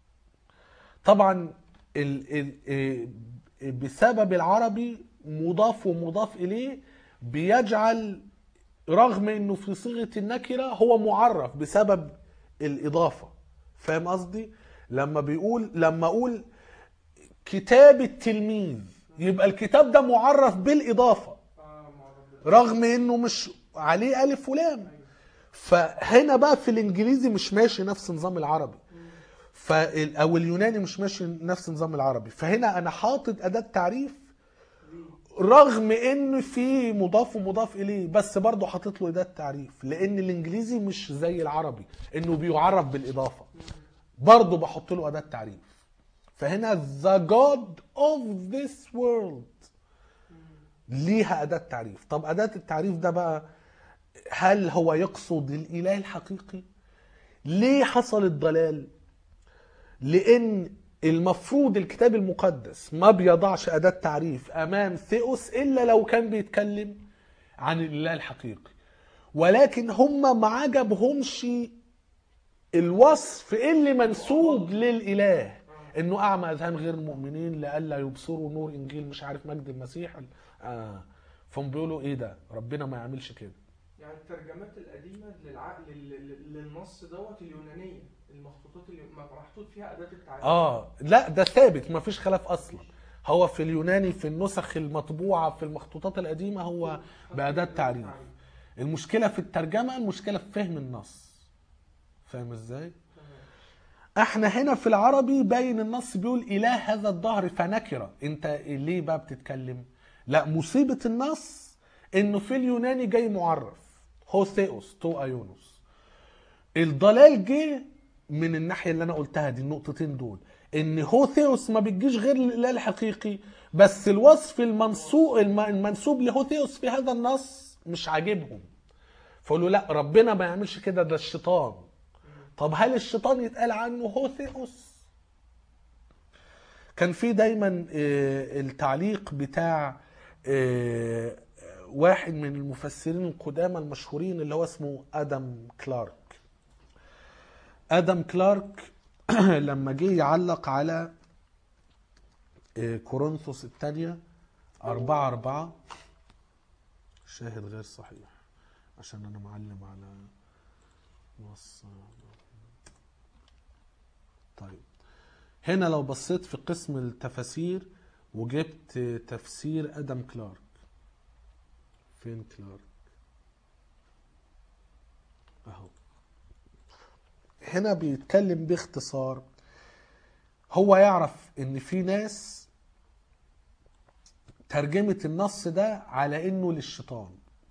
[SPEAKER 1] طبعا ال ال إيه، بسبب العربي مضاف ومضاف اليه بيجعل رغم انه في صيغه النكره هو معرف بسبب الاضافه فاهم قصدي لما بيقول لما اقول كتاب التلميذ يبقى الكتاب ده معرف بالاضافه
[SPEAKER 2] اه معرض
[SPEAKER 1] رغم انه مش عليه الف ولام فهنا بقى في الانجليزي مش ماشي نفس نظام العربي فال او اليوناني مش ماشي نفس نظام العربي فهنا انا حاطط اداه تعريف رغم ان في مضاف ومضاف اليه بس برضه حاطط له اداه تعريف لان الانجليزي مش زي العربي انه بيعرف بالاضافه برضه بحط له اداه تعريف فهنا the God of this world ليها أداة تعريف طب أداة التعريف ده بقى هل هو يقصد الإله الحقيقي ليه حصل الضلال لأن المفروض الكتاب المقدس ما بيضعش أداة تعريف أمام ثيوس إلا لو كان بيتكلم عن الإله الحقيقي ولكن هم ما عجبهمش الوصف اللي منسوب للإله انه اعمى اذهان غير المؤمنين لئلا يبصروا نور انجيل مش عارف مجد المسيح آه. فهم بيقولوا ايه ده ربنا ما يعملش كده
[SPEAKER 2] يعني الترجمات القديمه للع... لل... لل- للنص دوت اليونانيه المخطوطات اللي محطوط فيها اداه التعريف
[SPEAKER 1] اه لا ده ثابت ما فيش خلاف اصلا هو في اليوناني في النسخ المطبوعه في المخطوطات القديمه هو باداه تعريف المشكله في الترجمه المشكله في فهم النص فاهم ازاي احنا هنا في العربي باين النص بيقول اله هذا الدهر فنكره انت ليه بقى بتتكلم لا مصيبه النص انه في اليوناني جاي معرف هوثيوس تو ايونوس الضلال جه من الناحيه اللي انا قلتها دي النقطتين دول ان هوثيوس ما بتجيش غير للاله الحقيقي بس الوصف المنسوب المنسوب لهوثيوس في هذا النص مش عاجبهم فقالوا لا ربنا ما يعملش كده ده الشيطان طب هل الشيطان يتقال عنه هوثيوس كان في دايما آه، التعليق بتاع آه، واحد من المفسرين القدامى المشهورين اللي هو اسمه ادم كلارك ادم كلارك لما جه يعلق على آه، كورنثوس الثانية أربعة أربعة شاهد غير صحيح عشان أنا معلم على نص طيب هنا لو بصيت في قسم التفاسير وجبت تفسير ادم كلارك فين كلارك اهو هنا بيتكلم باختصار هو يعرف ان في ناس ترجمت النص ده على انه للشيطان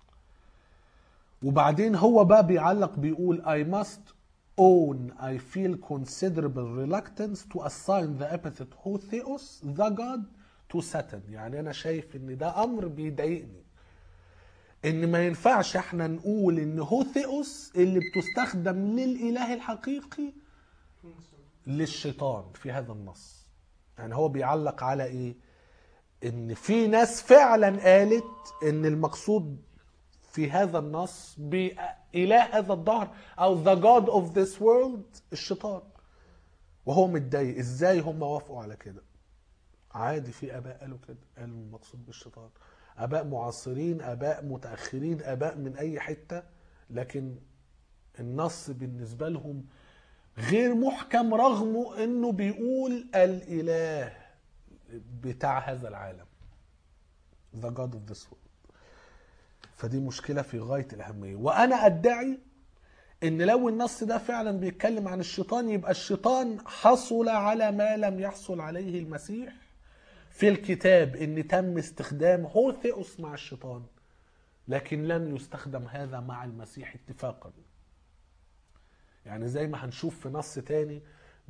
[SPEAKER 1] وبعدين هو بقى بيعلق بيقول I must own I feel considerable reluctance to assign the epithet Hotheos the God to Satan يعني أنا شايف إن ده أمر بيضايقني إن ما ينفعش إحنا نقول إن هوثيوس اللي بتستخدم للإله الحقيقي للشيطان في هذا النص يعني هو بيعلق على إيه إن في ناس فعلا قالت إن المقصود في هذا النص بإله هذا الدهر أو the God of this world الشيطان وهو متضايق ازاي هم وافقوا على كده عادي في اباء قالوا كده قالوا المقصود بالشيطان اباء معاصرين اباء متاخرين اباء من اي حته لكن النص بالنسبه لهم غير محكم رغم انه بيقول الاله بتاع هذا العالم the God of this world فدي مشكلة في غاية الأهمية وأنا أدعي إن لو النص ده فعلا بيتكلم عن الشيطان يبقى الشيطان حصل على ما لم يحصل عليه المسيح في الكتاب إن تم استخدام هوثيوس مع الشيطان لكن لم يستخدم هذا مع المسيح اتفاقا يعني زي ما هنشوف في نص تاني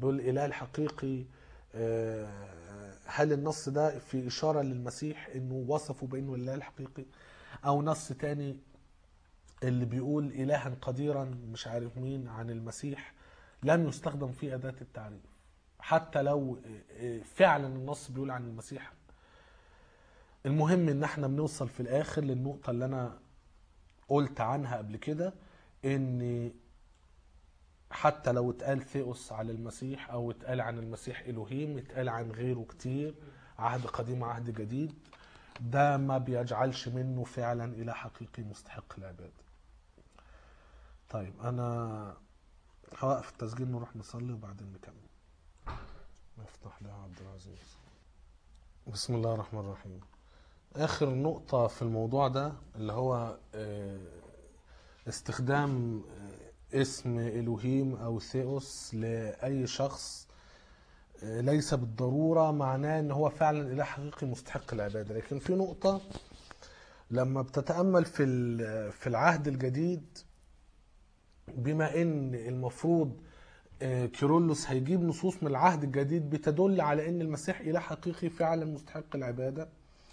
[SPEAKER 1] بيقول الاله الحقيقي آه، هل النص ده في اشاره للمسيح انه وصفه بانه الاله الحقيقي او نص تاني اللي بيقول الها قديرا مش عارف مين عن المسيح لم يستخدم في اداه التعريف حتى لو آه، آه، فعلا النص بيقول عن المسيح المهم ان احنا بنوصل في الاخر للنقطه اللي انا قلت عنها قبل كده ان حتى لو اتقال ثيوس على المسيح او اتقال عن المسيح الوهيم اتقال عن غيره كتير عهد قديم وعهد جديد ده ما بيجعلش منه فعلا اله حقيقي مستحق العباده طيب انا هوقف التسجيل نروح نصلي وبعدين نكمل نفتح لها عبد العزيز بسم الله الرحمن الرحيم اخر نقطة في الموضوع ده اللي هو آه، استخدام آه، اسم الوهيم او ثيوس لاي شخص آه، ليس بالضرورة معناه ان هو فعلا اله حقيقي مستحق العبادة لكن في نقطة لما بتتأمل في ال- في العهد الجديد بما ان المفروض آه، كيرلس هيجيب نصوص من العهد الجديد بتدل على ان المسيح اله حقيقي فعلا مستحق العباده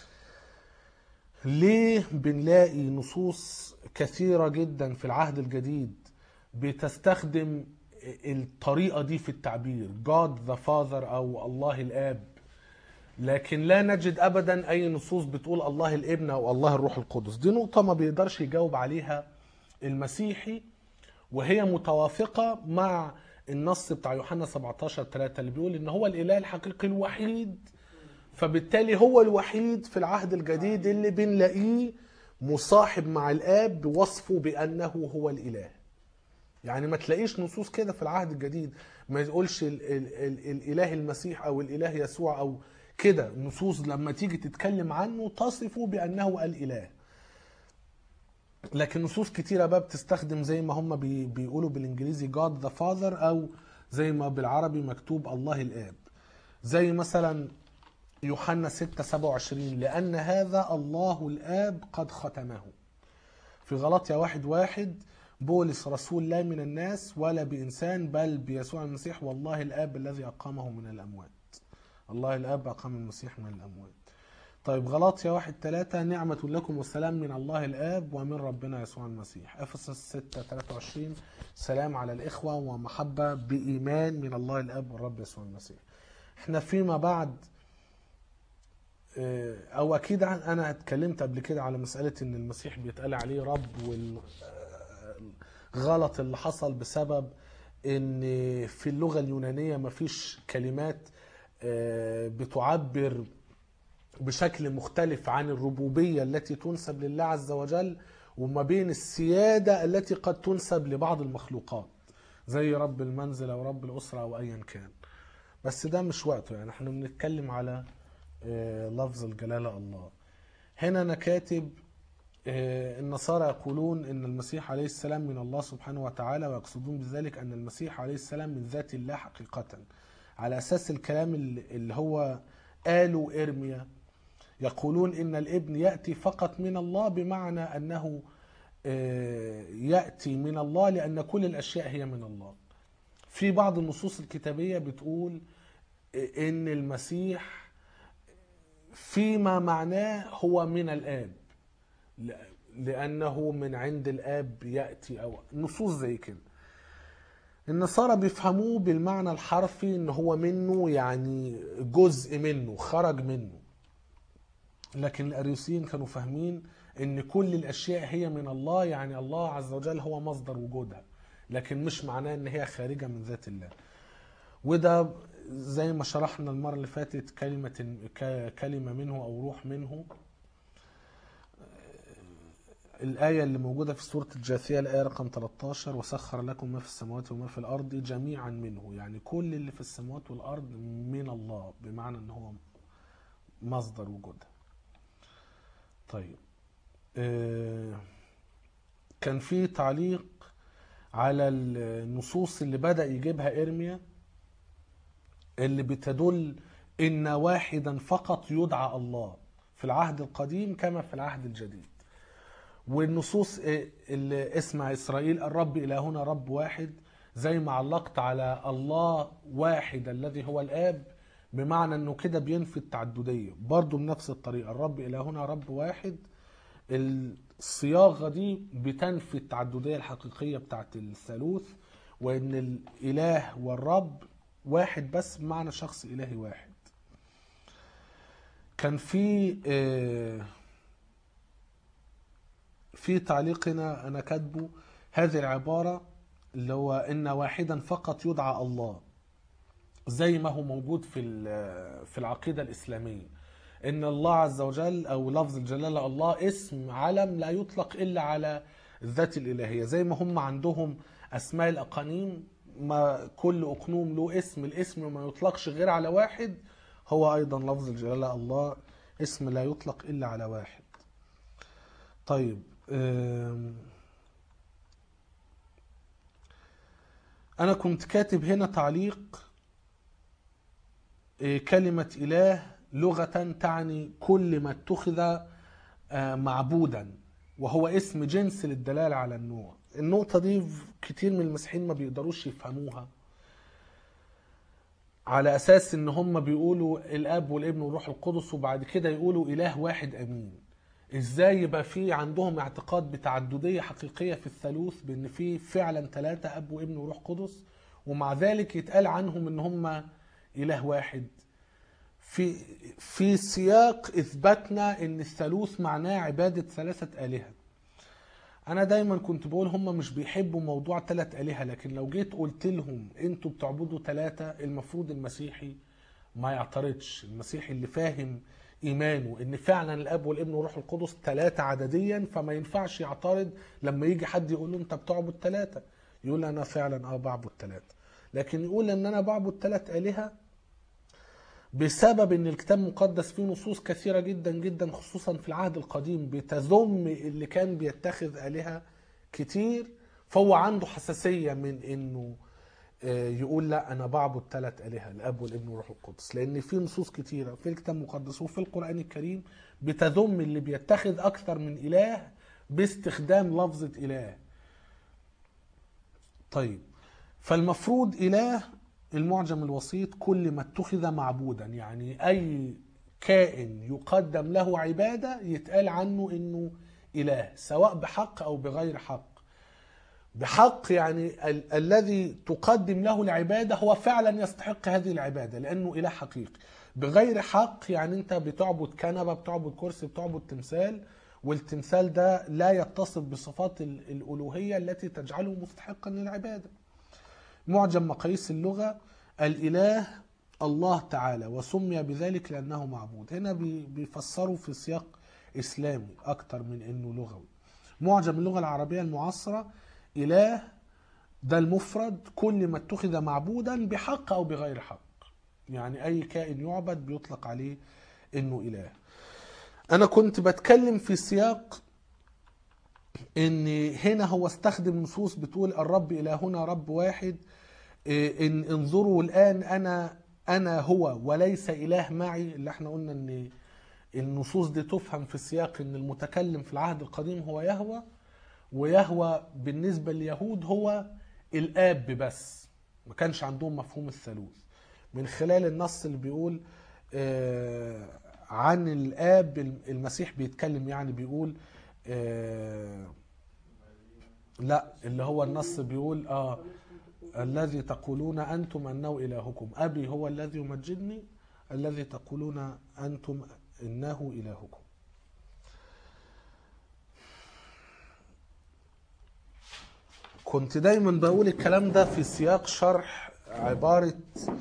[SPEAKER 1] ليه بنلاقي نصوص كثيره جدا في العهد الجديد بتستخدم الطريقه دي في التعبير God the Father او الله الاب لكن لا نجد ابدا اي نصوص بتقول الله الابن او الله الروح القدس دي نقطه ما بيقدرش يجاوب عليها المسيحي وهي متوافقة مع النص بتاع يوحنا 17 3 اللي بيقول ان هو الاله الحقيقي الوحيد فبالتالي هو الوحيد في العهد الجديد اللي بنلاقيه مصاحب مع الاب بوصفه بانه هو الاله يعني ما تلاقيش نصوص كده في العهد الجديد ما يقولش ال ال ال الاله المسيح او الاله يسوع او كده نصوص لما تيجي تتكلم عنه تصفه بانه الاله لكن نصوص كتيرة بقى بتستخدم زي ما هم بي بيقولوا بالانجليزي God the Father او زي ما بالعربي مكتوب الله الاب زي مثلا يوحنا 6 27 لان هذا الله الاب قد ختمه في غلطيا واحد واحد بولس رسول لا من الناس ولا بإنسان بل بيسوع المسيح والله الآب الذي أقامه من الأموات الله الآب أقام المسيح من الأموات طيب غلاطيا واحد ثلاثة نعمة لكم والسلام من الله الآب ومن ربنا يسوع المسيح أفسس 6 23 سلام على الإخوة ومحبة بإيمان من الله الآب والرب يسوع المسيح احنا فيما بعد اه، او اكيد عن- انا اتكلمت قبل كده على مسألة ان المسيح بيتقال عليه رب والغلط اللي حصل بسبب ان في اللغة اليونانية مفيش كلمات اه، بتعبر بشكل مختلف عن الربوبية التي تنسب لله عز وجل وما بين السيادة التي قد تنسب لبعض المخلوقات زي رب المنزل أو رب الأسرة أو أيا كان بس ده مش وقته يعني احنا بنتكلم على آه، لفظ الجلالة الله هنا أنا كاتب آه، النصارى يقولون ان المسيح عليه السلام من الله سبحانه وتعالى ويقصدون بذلك ان المسيح عليه السلام من ذات الله حقيقة على اساس الكلام اللي اللي هو قاله ارميا يقولون ان الابن ياتي فقط من الله بمعنى انه آه، ياتي من الله لان كل الاشياء هي من الله في بعض النصوص الكتابيه بتقول آه، ان المسيح فيما معناه هو من الاب ل- لانه من عند الاب ياتي او نصوص زي كده النصارى بيفهموه بالمعنى الحرفي ان هو منه يعني جزء منه خرج منه لكن الاريوسيين كانوا فاهمين ان كل الاشياء هي من الله يعني الله عز وجل هو مصدر وجودها لكن مش معناه ان هي خارجه من ذات الله وده زي ما شرحنا المره اللي فاتت كلمه ك- كلمه منه او روح منه الآية اللي موجودة في سورة الجاثية الآية رقم 13 وسخر لكم ما في السماوات وما في الأرض جميعا منه يعني كل اللي في السماوات والأرض من الله بمعنى أن هو مصدر وجودها طيب آه، كان في تعليق على النصوص اللي بدأ يجيبها إرميا اللي بتدل إن واحدا فقط يدعى الله في العهد القديم كما في العهد الجديد والنصوص اللي اسمع إسرائيل الرب إلهنا رب واحد زي ما علقت على الله واحد الذي هو الاب بمعنى انه كده بينفي التعدديه برضه بنفس الطريقه الرب الهنا رب واحد الصياغه دي بتنفي التعدديه الحقيقيه بتاعت الثالوث وان الاله والرب واحد بس بمعنى شخص الهي واحد كان في آه، في تعليق هنا انا كاتبه هذه العباره اللي هو ان واحدا فقط يدعى الله زي ما هو موجود في ال- في العقيده الاسلاميه ان الله عز وجل او لفظ الجلاله الله اسم علم لا يطلق الا على الذات الالهيه زي ما هم عندهم اسماء الاقانيم ما كل اقنوم له اسم الاسم ما يطلقش غير على واحد هو ايضا لفظ الجلاله الله اسم لا يطلق الا على واحد طيب أم، انا كنت كاتب هنا تعليق إيه، كلمة إله لغة تعني كل ما اتخذ آه، معبودا وهو اسم جنس للدلالة على النوع النقطة دي في- كتير من المسيحيين ما بيقدروش يفهموها على أساس إن هم بيقولوا الأب والابن والروح القدس وبعد كده يقولوا إله واحد أمين إزاي يبقى في عندهم اعتقاد بتعددية حقيقية في الثالوث بإن في فعلا ثلاثة أب وابن وروح قدس ومع ذلك يتقال عنهم إن هم إله واحد في في سياق اثبتنا ان الثالوث معناه عباده ثلاثه الهه انا دايما كنت بقول هم مش بيحبوا موضوع ثلاث الهه لكن لو جيت قلت لهم انتوا بتعبدوا ثلاثه المفروض المسيحي ما يعترضش المسيحي اللي فاهم ايمانه ان فعلا الاب والابن والروح القدس ثلاثه عدديا فما ينفعش يعترض لما يجي حد يقول له انت بتعبد ثلاثه يقول انا فعلا اه بعبد ثلاثه لكن يقول ان انا بعبد ثلاث الهه بسبب ان الكتاب المقدس فيه نصوص كثيره جدا جدا خصوصا في العهد القديم بتذم اللي كان بيتخذ الهه كتير فهو عنده حساسيه من انه آه، يقول لا انا بعبد ثلاث الهه الاب والابن والروح القدس لان في نصوص كتيره في الكتاب المقدس وفي القران الكريم بتذم اللي بيتخذ اكثر من اله باستخدام لفظه اله طيب فالمفروض اله المعجم الوسيط كل ما اتخذ معبودا يعني اي كائن يقدم له عباده يتقال عنه انه اله سواء بحق او بغير حق بحق يعني ال- الذي تقدم له العباده هو فعلا يستحق هذه العباده لانه اله حقيقي بغير حق يعني انت بتعبد كنبه بتعبد كرسي بتعبد تمثال والتمثال ده لا يتصف بصفات ال- الالوهيه التي تجعله مستحقا للعباده معجم مقاييس اللغة الإله الله تعالى وسمي بذلك لأنه معبود هنا بي- بيفسروا في سياق إسلامي أكتر من أنه لغوي معجم اللغة العربية المعاصرة إله ده المفرد كل ما اتخذ معبودا بحق أو بغير حق يعني أي كائن يعبد بيطلق عليه أنه إله أنا كنت بتكلم في سياق ان هنا هو استخدم نصوص بتقول الرب الهنا رب واحد إيه، ان انظروا الان انا انا هو وليس اله معي اللي احنا قلنا ان النصوص دي تفهم في سياق ان المتكلم في العهد القديم هو يهوى ويهوى بالنسبه لليهود هو الاب بس ما كانش عندهم مفهوم الثالوث من خلال النص اللي بيقول آه، عن الاب المسيح بيتكلم يعني بيقول آه، لا اللي هو النص بيقول اه الذي تقولون انتم انه الهكم ابي هو الذي يمجدني الذي تقولون انتم انه الهكم كنت دايما بقول الكلام ده في سياق شرح عبارة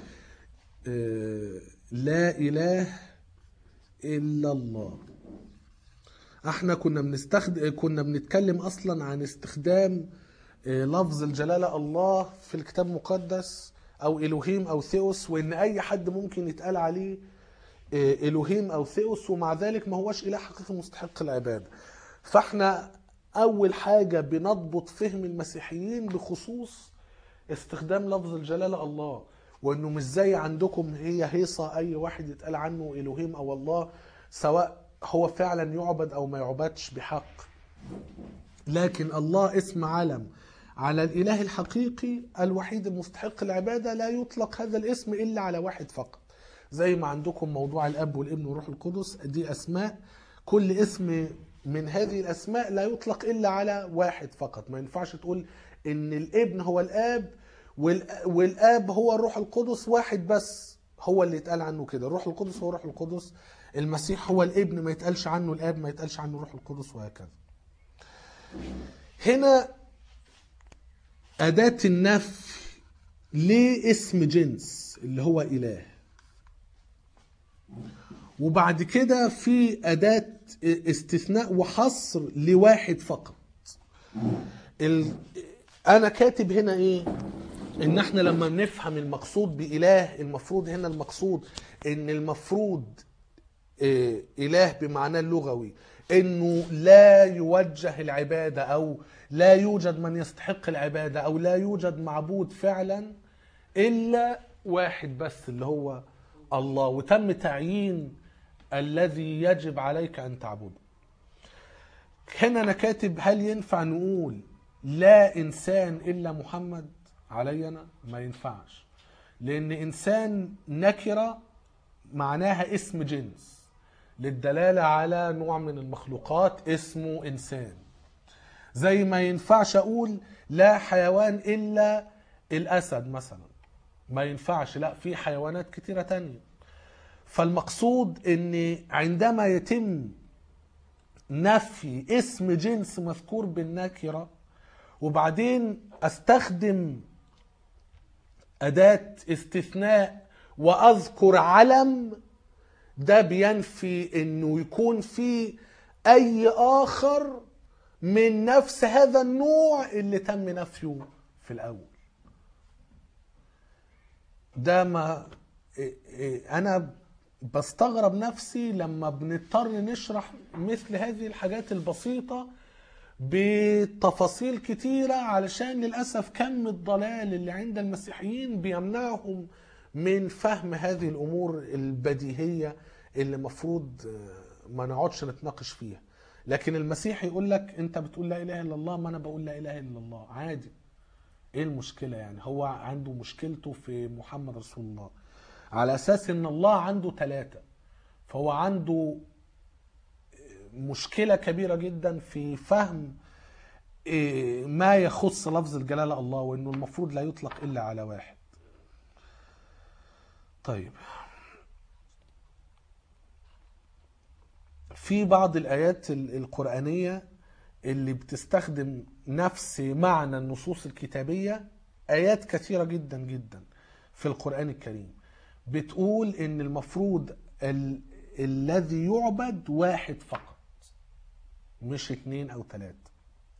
[SPEAKER 1] آه، لا إله إلا الله احنا كنا بنستخدم كنا بنتكلم اصلا عن استخدام آه، لفظ الجلالة الله في الكتاب المقدس او الوهيم او ثيوس وان اي حد ممكن يتقال عليه آه، الوهيم او ثيوس ومع ذلك ما هوش اله حقيقي مستحق العباده فاحنا اول حاجه بنضبط فهم المسيحيين بخصوص استخدام لفظ الجلاله الله وانه مش زي عندكم هي هيصه اي واحد يتقال عنه الوهيم او الله سواء هو فعلا يعبد او ما يعبدش بحق لكن الله اسم علم على الإله الحقيقي الوحيد المستحق العبادة لا يطلق هذا الاسم إلا على واحد فقط زي ما عندكم موضوع الأب والابن والروح القدس دي أسماء كل اسم من هذه الأسماء لا يطلق إلا على واحد فقط ما ينفعش تقول إن الابن هو الآب والآ- والآب هو الروح القدس واحد بس هو اللي يتقال عنه كده الروح القدس هو الروح القدس المسيح هو الابن ما يتقالش عنه الآب ما يتقالش عنه الروح القدس وهكذا هنا أداة النفي لاسم جنس اللي هو إله وبعد كده في أداة استثناء وحصر لواحد فقط ال... أنا كاتب هنا إيه إن إحنا لما نفهم المقصود بإله المفروض هنا المقصود إن المفروض إيه، إله بمعناه اللغوي إنه لا يوجه العبادة أو لا يوجد من يستحق العبادة أو لا يوجد معبود فعلا إلا واحد بس اللي هو الله وتم تعيين الذي يجب عليك أن تعبده هنا أنا كاتب هل ينفع نقول لا إنسان إلا محمد علينا ما ينفعش لأن إنسان نكرة معناها اسم جنس للدلالة على نوع من المخلوقات اسمه إنسان زي ما ينفعش أقول لا حيوان إلا الأسد مثلا ما ينفعش لا في حيوانات كتيرة تانية فالمقصود ان عندما يتم نفي اسم جنس مذكور بالنكرة وبعدين استخدم أداة استثناء وأذكر علم ده بينفي انه يكون في اي اخر من نفس هذا النوع اللي تم نفيه في الاول ده ما إيه إيه انا بستغرب نفسي لما بنضطر نشرح مثل هذه الحاجات البسيطة بتفاصيل كتيرة علشان للأسف كم الضلال اللي عند المسيحيين بيمنعهم من فهم هذه الأمور البديهية اللي مفروض آه، ما نقعدش نتناقش فيها لكن المسيح يقول لك انت بتقول لا اله الا الله ما انا بقول لا اله الا الله عادي ايه المشكلة يعني هو عنده مشكلته في محمد رسول الله على اساس ان الله عنده ثلاثة فهو عنده مشكلة كبيرة جدا في فهم إيه، ما يخص لفظ الجلالة الله وانه المفروض لا يطلق الا على واحد طيب في بعض الآيات ال- القرآنية اللي بتستخدم نفس معنى النصوص الكتابية آيات كثيرة جدا جدا في القرآن الكريم بتقول إن المفروض ال... الذي يعبد واحد فقط مش اتنين أو تلاتة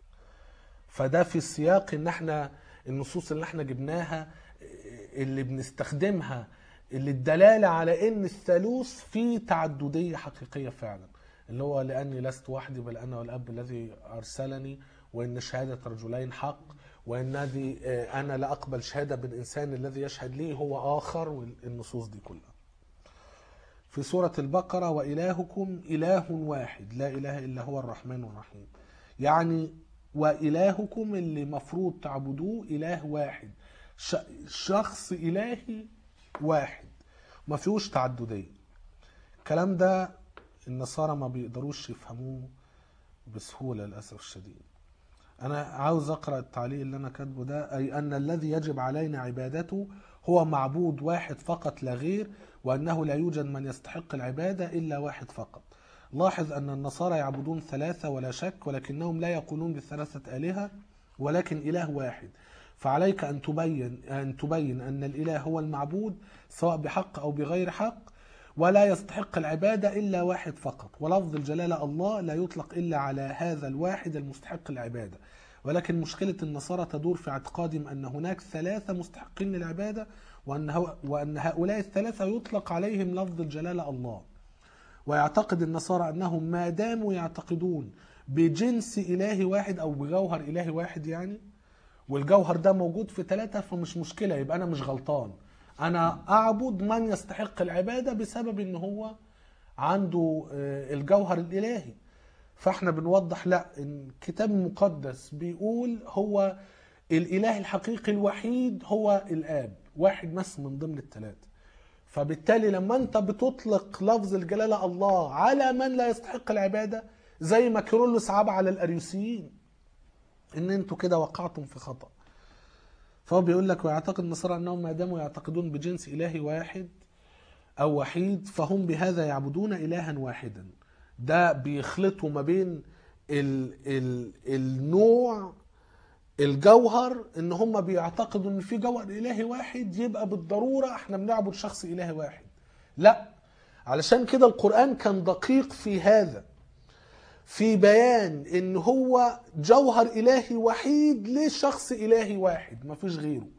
[SPEAKER 1] فده في سياق ان احنا النصوص اللي احنا جبناها اللي بنستخدمها اللي الدلالة على ان الثالوث فيه تعددية حقيقية فعلا اللي هو لاني لست وحدي بل انا والاب الذي ارسلني وان شهادة رجلين حق وان هذه آه، انا لا اقبل شهادة بالانسان الذي يشهد لي هو اخر والنصوص دي كلها في سورة البقرة وإلهكم إله واحد لا إله إلا هو الرحمن الرحيم يعني وإلهكم اللي مفروض تعبدوه إله واحد ش- شخص إلهي واحد ما فيهوش تعددية الكلام ده النصارى ما بيقدروش يفهموه بسهولة للأسف الشديد أنا عاوز أقرأ التعليق اللي أنا كاتبه ده أي أن الذي يجب علينا عبادته هو معبود واحد فقط لا غير وأنه لا يوجد من يستحق العبادة إلا واحد فقط لاحظ أن النصارى يعبدون ثلاثة ولا شك ولكنهم لا يقولون بثلاثة آلهة ولكن إله واحد فعليك أن تبين أن تبين أن الإله هو المعبود سواء بحق أو بغير حق ولا يستحق العبادة إلا واحد فقط ولفظ الجلالة الله لا يطلق إلا على هذا الواحد المستحق العبادة ولكن مشكلة النصارى تدور في اعتقادهم أن هناك ثلاثة مستحقين للعبادة وأن, هو وأن هؤلاء الثلاثة يطلق عليهم لفظ الجلالة الله ويعتقد النصارى أنهم ما داموا يعتقدون بجنس إله واحد أو بجوهر إله واحد يعني والجوهر ده موجود في ثلاثة فمش مشكلة يبقى أنا مش غلطان أنا أعبد من يستحق العبادة بسبب إن هو عنده آه، الجوهر الإلهي فاحنا بنوضح لا إن الكتاب المقدس بيقول هو الاله الحقيقي الوحيد هو الاب واحد بس من ضمن الثلاثه فبالتالي لما انت بتطلق لفظ الجلاله الله على من لا يستحق العباده زي ما كيرلس عاب على الاريوسيين ان انتوا كده وقعتم في خطأ فهو بيقول لك ويعتقد النصارى انهم ما داموا يعتقدون بجنس الهي واحد او وحيد فهم بهذا يعبدون الها واحدا ده بيخلطوا ما بين ال ال النوع الجوهر ان هم بيعتقدوا ان في جوهر الهي واحد يبقى بالضروره احنا بنعبد شخص الهي واحد لا علشان كده القران كان دقيق في هذا في بيان ان هو جوهر الهي وحيد لشخص الهي واحد ما فيش غيره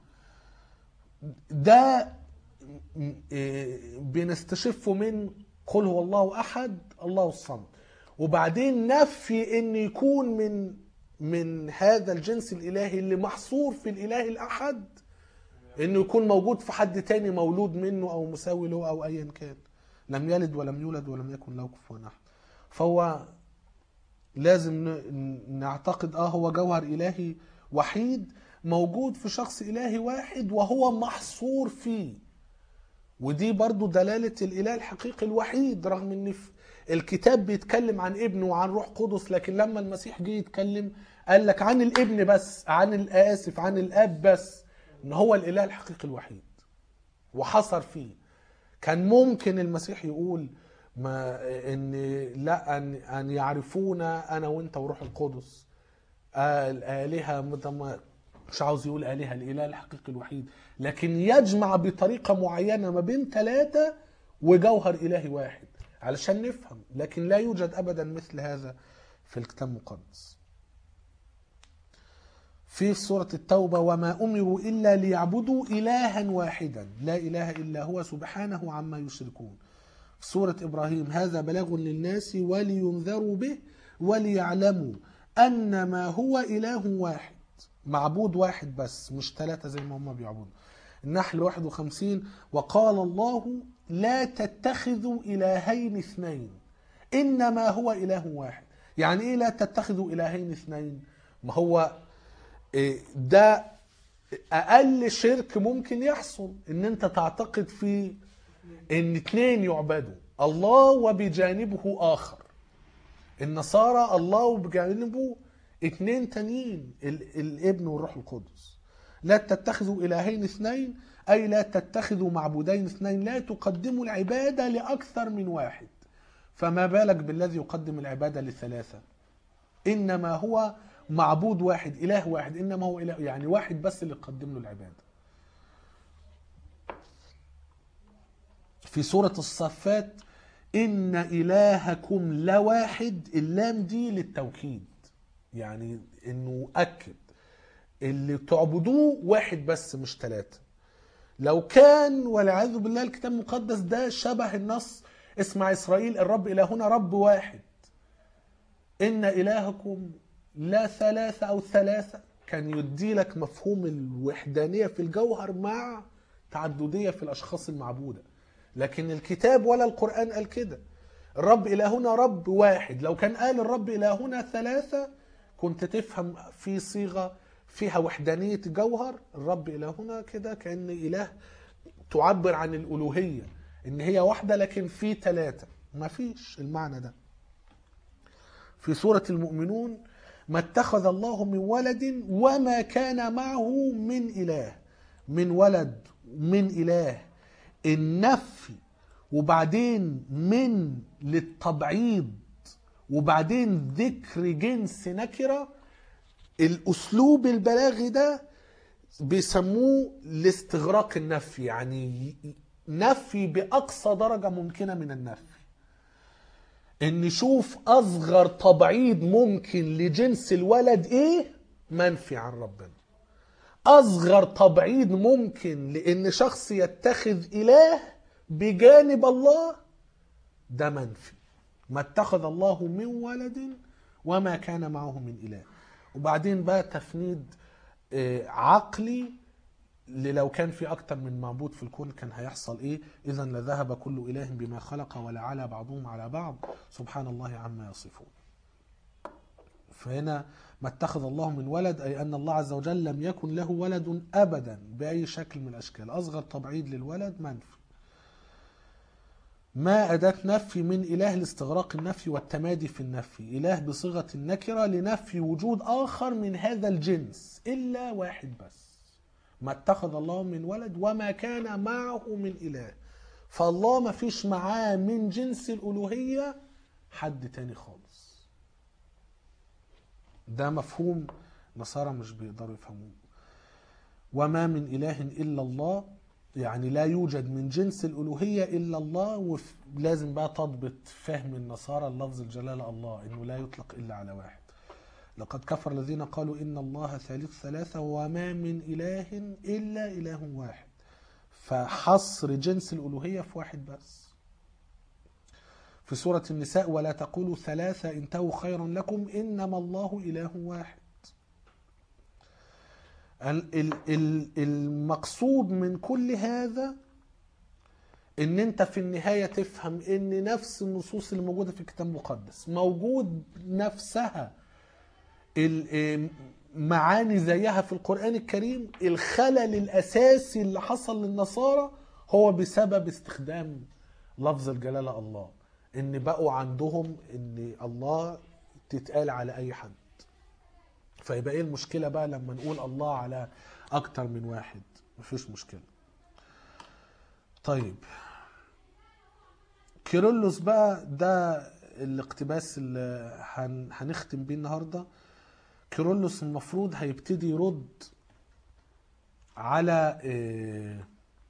[SPEAKER 1] ده م- إيه بنستشفه من قل هو الله احد الله الصمد وبعدين نفي ان يكون من من هذا الجنس الالهي اللي محصور في الاله الاحد انه يكون موجود في حد تاني مولود منه او مساوي له او ايا كان لم يلد ولم يولد ولم يكن له كفوا احد فهو لازم ن- نعتقد اه هو جوهر الهي وحيد موجود في شخص الهي واحد وهو محصور فيه ودي برضو دلالة الإله الحقيقي الوحيد رغم ان في الكتاب بيتكلم عن ابنه وعن روح قدس لكن لما المسيح جه يتكلم قال لك عن الابن بس عن الآسف عن الآب بس ان هو الإله الحقيقي الوحيد وحصر فيه كان ممكن المسيح يقول ما ان لا ان ان يعرفونا انا وانت وروح القدس آه، الآلهة متم- مش عاوز يقول آلهة الإله الحقيقي الوحيد لكن يجمع بطريقة معينة ما بين ثلاثة وجوهر إلهي واحد علشان نفهم لكن لا يوجد أبدا مثل هذا في الكتاب المقدس في سورة التوبة وما أمروا إلا ليعبدوا إلها واحدا لا إله إلا هو سبحانه عما يشركون في سورة إبراهيم هذا بلاغ للناس ولينذروا به وليعلموا أن ما هو إله واحد معبود واحد بس مش ثلاثة زي ما هم بيعبدوا النحل 51 وقال الله لا تتخذوا إلهين اثنين إنما هو إله واحد يعني إيه لا تتخذوا إلهين اثنين ما هو إيه، ده أقل شرك ممكن يحصل إن أنت تعتقد في إن اتنين يعبدوا الله وبجانبه آخر النصارى الله وبجانبه اتنين تانيين ال- الابن والروح القدس لا تتخذوا إلهين اثنين أي لا تتخذوا معبودين اثنين لا تقدموا العبادة لأكثر من واحد فما بالك بالذي يقدم العبادة لثلاثة إنما هو معبود واحد إله واحد إنما هو إله يعني واحد بس اللي يقدم له العبادة في سورة الصفات إن إلهكم لواحد اللام دي للتوكيد يعني إنه أكد اللي تعبدوه واحد بس مش ثلاثة لو كان والعياذ بالله الكتاب المقدس ده شبه النص اسمع إسرائيل الرب إلهنا رب واحد إن إلهكم لا ثلاثة أو ثلاثة كان يدي لك مفهوم الوحدانية في الجوهر مع تعددية في الأشخاص المعبودة لكن الكتاب ولا القرآن قال كده الرب إلهنا رب واحد لو كان قال الرب إلهنا ثلاثة كنت تفهم في صيغة فيها وحدانية جوهر الرب إلهنا كده كأن إله تعبر عن الألوهية إن هي واحدة لكن في ثلاثة ما فيش المعنى ده في سورة المؤمنون ما اتخذ الله من ولد وما كان معه من إله من ولد من إله النفي وبعدين من للتبعيض وبعدين ذكر جنس نكرة الأسلوب البلاغي ده بيسموه لاستغراق النفي يعني نفي بأقصى درجة ممكنة من النفي ان نشوف اصغر تبعيض ممكن لجنس الولد ايه منفي عن ربنا اصغر تبعيض ممكن لان شخص يتخذ اله بجانب الله ده منفي ما اتخذ الله من ولد وما كان معه من اله وبعدين بقى تفنيد آه، عقلي اللي لو كان في اكتر من معبود في الكون كان هيحصل ايه اذا لذهب كل اله بما خلق ولعلى بعضهم على بعض سبحان الله عما يصفون فهنا ما اتخذ الله من ولد أي أن الله عز وجل لم يكن له ولد أبدا بأي شكل من الأشكال أصغر تبعيد للولد منفي ما أداة نفي من إله لاستغراق النفي والتمادي في النفي إله بصيغة النكرة لنفي وجود آخر من هذا الجنس إلا واحد بس ما اتخذ الله من ولد وما كان معه من إله فالله ما فيش معاه من جنس الألوهية حد تاني خالص ده مفهوم نصارى مش بيقدروا يفهموه وما من إله إلا الله يعني لا يوجد من جنس الألوهية إلا الله ولازم بقى تضبط فهم النصارى اللفظ الجلالة الله إنه لا يطلق إلا على واحد لقد كفر الذين قالوا إن الله ثالث ثلاثة وما من إله إلا إله واحد فحصر جنس الألوهية في واحد بس في سورة النساء ولا تقولوا ثلاثة انتهوا خيرا لكم إنما الله إله واحد ال- ال- ال- المقصود من كل هذا ان انت في النهاية تفهم ان نفس النصوص اللي موجودة في الكتاب المقدس موجود نفسها ال- معاني زيها في القرآن الكريم الخلل الأساسي اللي حصل للنصارى هو بسبب استخدام لفظ الجلالة الله ان بقوا عندهم ان الله تتقال على اي حد فيبقى ايه المشكلة بقى لما نقول الله على اكتر من واحد مفيش مشكلة طيب كيرلس بقى ده الاقتباس اللي هن هنختم بيه النهارده كيرلس المفروض هيبتدي يرد على آه،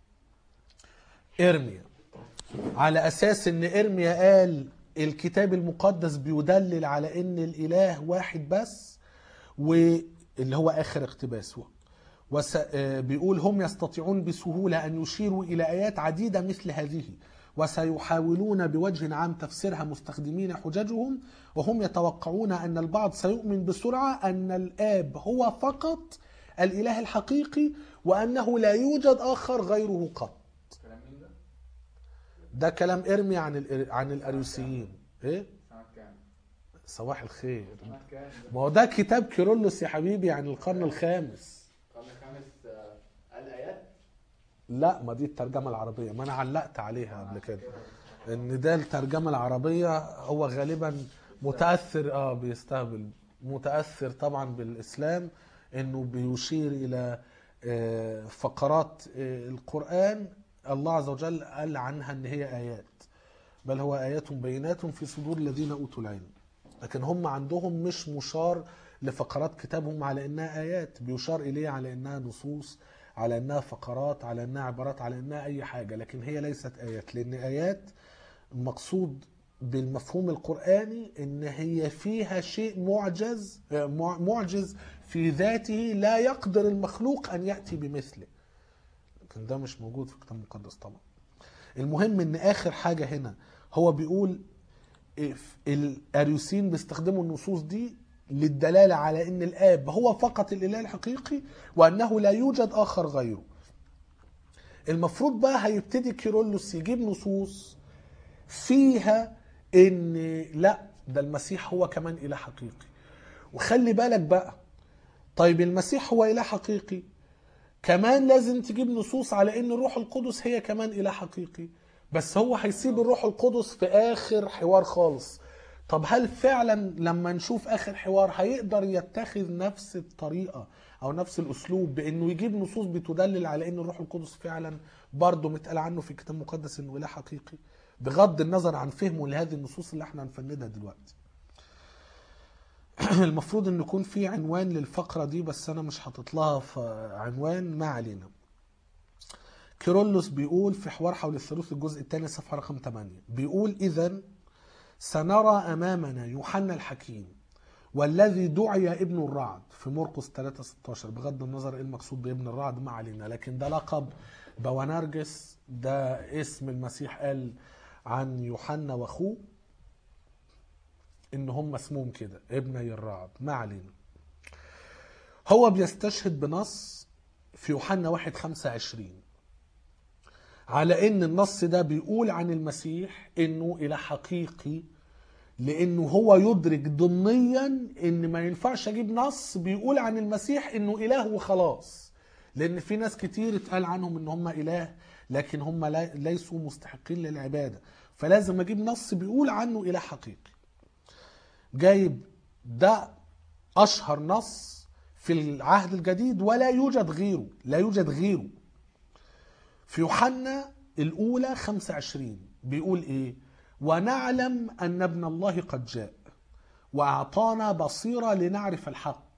[SPEAKER 1] ارميا على اساس ان ارميا قال الكتاب المقدس بيدلل على ان الاله واحد بس واللي هو اخر اقتباس وس... آه، بيقول هم يستطيعون بسهولة أن يشيروا إلى آيات عديدة مثل هذه وسيحاولون بوجه عام تفسيرها مستخدمين حججهم وهم يتوقعون أن البعض سيؤمن بسرعة أن الآب هو فقط الإله الحقيقي وأنه لا يوجد آخر غيره قط
[SPEAKER 3] كلام مين ده؟
[SPEAKER 1] ده كلام إرمي عن ال... عن الأريوسيين إيه؟
[SPEAKER 3] سنة كام؟
[SPEAKER 1] صباح الخير
[SPEAKER 3] سنة كام ده؟
[SPEAKER 1] ما هو ده كتاب كيرلس يا حبيبي عن القرن الخامس
[SPEAKER 3] القرن الخامس آه، الآيات
[SPEAKER 1] لا ما دي الترجمة العربية ما أنا علقت عليها قبل كده إن ده الترجمة العربية هو غالبا متأثر اه بيستهبل متأثر طبعا بالإسلام إنه بيشير إلى آه، فقرات آه، القرآن الله عز وجل قال عنها إن هي آيات بل هو آيات بينات في صدور الذين أوتوا العلم لكن هم عندهم مش مشار لفقرات كتابهم على انها ايات بيشار اليها على انها نصوص على انها فقرات على انها عبارات على انها اي حاجه لكن هي ليست ايات لان ايات المقصود بالمفهوم القراني ان هي فيها شيء معجز آه، مع- معجز في ذاته لا يقدر المخلوق ان ياتي بمثله لكن ده مش موجود في الكتاب المقدس طبعا المهم ان اخر حاجه هنا هو بيقول الاريوسين بيستخدموا النصوص دي للدلاله على ان الاب هو فقط الاله الحقيقي وانه لا يوجد اخر غيره المفروض بقى هيبتدي كيرلس يجيب نصوص فيها ان لا ده المسيح هو كمان اله حقيقي وخلي بالك بقى طيب المسيح هو اله حقيقي كمان لازم تجيب نصوص على ان الروح القدس هي كمان اله حقيقي بس هو هيسيب الروح القدس في اخر حوار خالص طب هل فعلا لما نشوف اخر حوار هيقدر يتخذ نفس الطريقه او نفس الاسلوب بانه يجيب نصوص بتدلل على ان الروح القدس فعلا برضه متقال عنه في الكتاب المقدس انه اله حقيقي بغض النظر عن فهمه لهذه النصوص اللي احنا هنفندها دلوقتي المفروض ان يكون في عنوان للفقره دي بس انا مش حاطط لها ف- عنوان ما علينا كيرلس بيقول في حوار حول الثالوث الجزء الثاني صفحه رقم 8 بيقول اذا سنرى امامنا يوحنا الحكيم والذي دعي ابن الرعد في مرقس 3 16 بغض النظر ايه المقصود بابن الرعد ما علينا لكن ده لقب بوانرجس ده اسم المسيح قال عن يوحنا واخوه ان هم اسمهم كده ابني الرعد ما علينا هو بيستشهد بنص في يوحنا 1 25 على ان النص ده بيقول عن المسيح انه اله حقيقي لانه هو يدرك ضمنيا ان ما ينفعش اجيب نص بيقول عن المسيح انه اله وخلاص لان في ناس كتير اتقال عنهم ان هم اله لكن هم لا- ليسوا مستحقين للعباده فلازم اجيب نص بيقول عنه اله حقيقي جايب ده اشهر نص في العهد الجديد ولا يوجد غيره لا يوجد غيره في يوحنا الأولى 25 بيقول إيه ونعلم أن ابن الله قد جاء وأعطانا بصيرة لنعرف الحق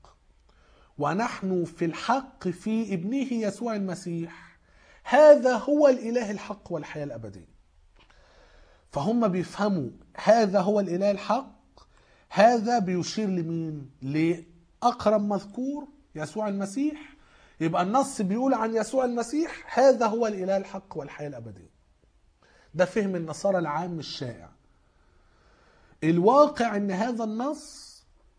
[SPEAKER 1] ونحن في الحق في ابنه يسوع المسيح هذا هو الإله الحق والحياة الأبدية فهم بيفهموا هذا هو الإله الحق هذا بيشير لمين لأقرب مذكور يسوع المسيح يبقى النص بيقول عن يسوع المسيح هذا هو الإله الحق والحياة الأبدية ده فهم النصارى العام الشائع الواقع ان هذا النص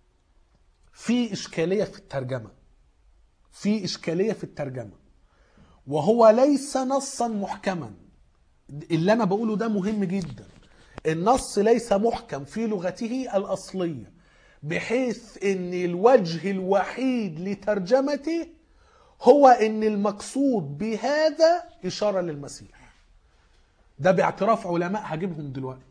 [SPEAKER 1] في إشكالية في الترجمة في إشكالية في الترجمة وهو ليس نصا محكما اللي أنا بقوله ده مهم جدا النص ليس محكم في لغته الأصلية بحيث ان الوجه الوحيد لترجمته هو ان المقصود بهذا إشارة للمسيح ده باعتراف علماء هجيبهم دلوقتي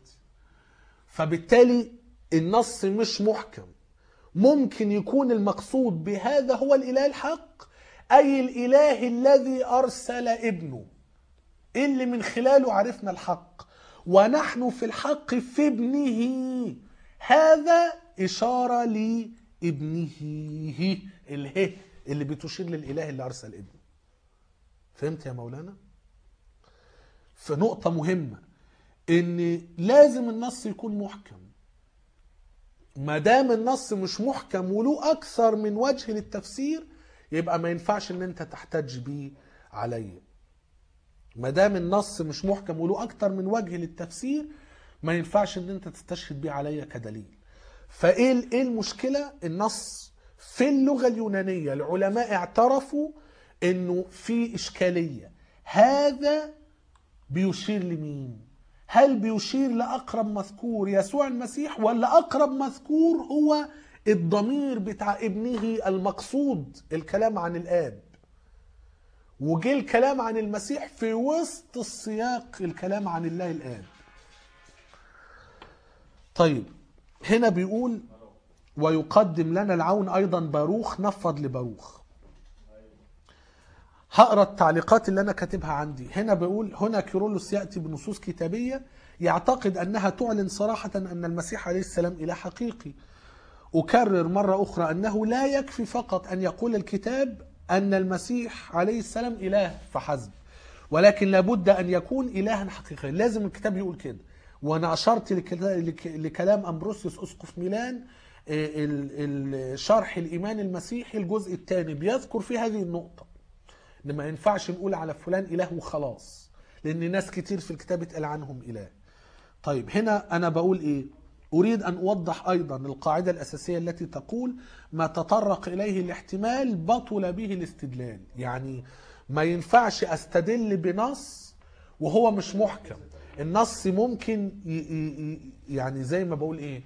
[SPEAKER 1] فبالتالي النص مش محكم ممكن يكون المقصود بهذا هو الإله الحق أي الإله الذي أرسل ابنه اللي من خلاله عرفنا الحق ونحن في الحق في ابنه هذا إشارة لابنه اله اللي بتشير للإله اللي أرسل ابنه فهمت يا مولانا؟ في نقطة مهمة إن لازم النص يكون محكم ما دام النص مش محكم وله أكثر من وجه للتفسير يبقى ما ينفعش إن أنت تحتج بيه عليا ما دام النص مش محكم وله أكثر من وجه للتفسير ما ينفعش إن أنت تستشهد بيه عليا كدليل فإيه ال- إيه المشكلة؟ النص في اللغة اليونانية العلماء اعترفوا إنه في إشكالية هذا بيشير لمين؟ هل بيشير لأقرب مذكور يسوع المسيح ولا أقرب مذكور هو الضمير بتاع ابنه المقصود الكلام عن الآب وجه الكلام عن المسيح في وسط السياق الكلام عن الله الآب طيب هنا بيقول ويقدم لنا العون أيضا باروخ نفض لباروخ هقرا التعليقات اللي انا كاتبها عندي هنا بيقول هنا كيرلس ياتي بنصوص كتابيه يعتقد انها تعلن صراحه ان المسيح عليه السلام اله حقيقي اكرر مره اخرى انه لا يكفي فقط ان يقول الكتاب ان المسيح عليه السلام اله فحسب ولكن لابد ان يكون الها حقيقيا لازم الكتاب يقول كده وانا اشرت لكلا- لك- لكلام امبروسيوس اسقف ميلان آه، ال- ال- شرح الايمان المسيحي الجزء الثاني بيذكر في هذه النقطه ان ما ينفعش نقول على فلان اله وخلاص لان ناس كتير في الكتاب اتقال عنهم اله طيب هنا انا بقول ايه اريد ان اوضح ايضا القاعده الاساسيه التي تقول ما تطرق اليه الاحتمال بطل به الاستدلال يعني ما ينفعش استدل بنص وهو مش محكم النص ممكن ي ي ي يعني زي ما بقول ايه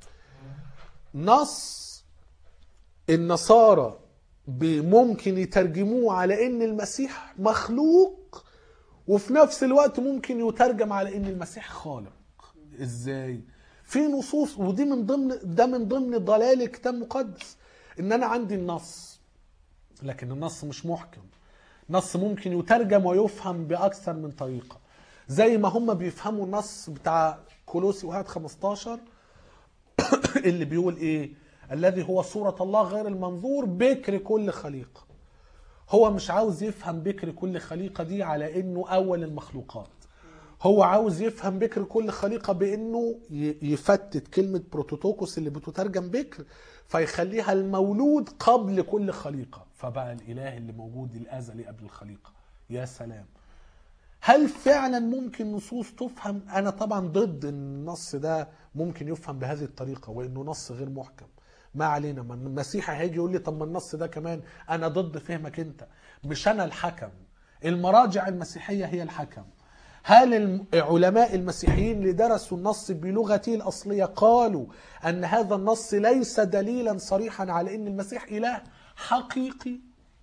[SPEAKER 1] نص النصارى ب- ممكن يترجموه على ان المسيح مخلوق وفي نفس الوقت ممكن يترجم على ان المسيح خالق ازاي في نصوص ودي من ضمن ده من ضمن ضلال الكتاب المقدس ان انا عندي النص لكن النص مش محكم نص ممكن يترجم ويفهم باكثر من طريقه زي ما هم بيفهموا النص بتاع كولوسي واحد 15 اللي بيقول ايه الذي هو صورة الله غير المنظور بكر كل خليقة هو مش عاوز يفهم بكر كل خليقة دي على انه اول المخلوقات هو عاوز يفهم بكر كل خليقة بانه ي- يفتت كلمة بروتوتوكوس اللي بتترجم بكر فيخليها المولود قبل كل خليقة فبقى الاله اللي موجود الازلي قبل الخليقة يا سلام هل فعلا ممكن نصوص تفهم انا طبعا ضد ان النص ده ممكن يفهم بهذه الطريقه وانه نص غير محكم ما علينا ما المسيح هيجي يقول لي طب ما النص ده كمان انا ضد فهمك انت مش انا الحكم المراجع المسيحيه هي الحكم هل الم- علماء المسيحيين اللي درسوا النص بلغته الأصلية قالوا أن هذا النص ليس دليلا صريحا على أن المسيح إله حقيقي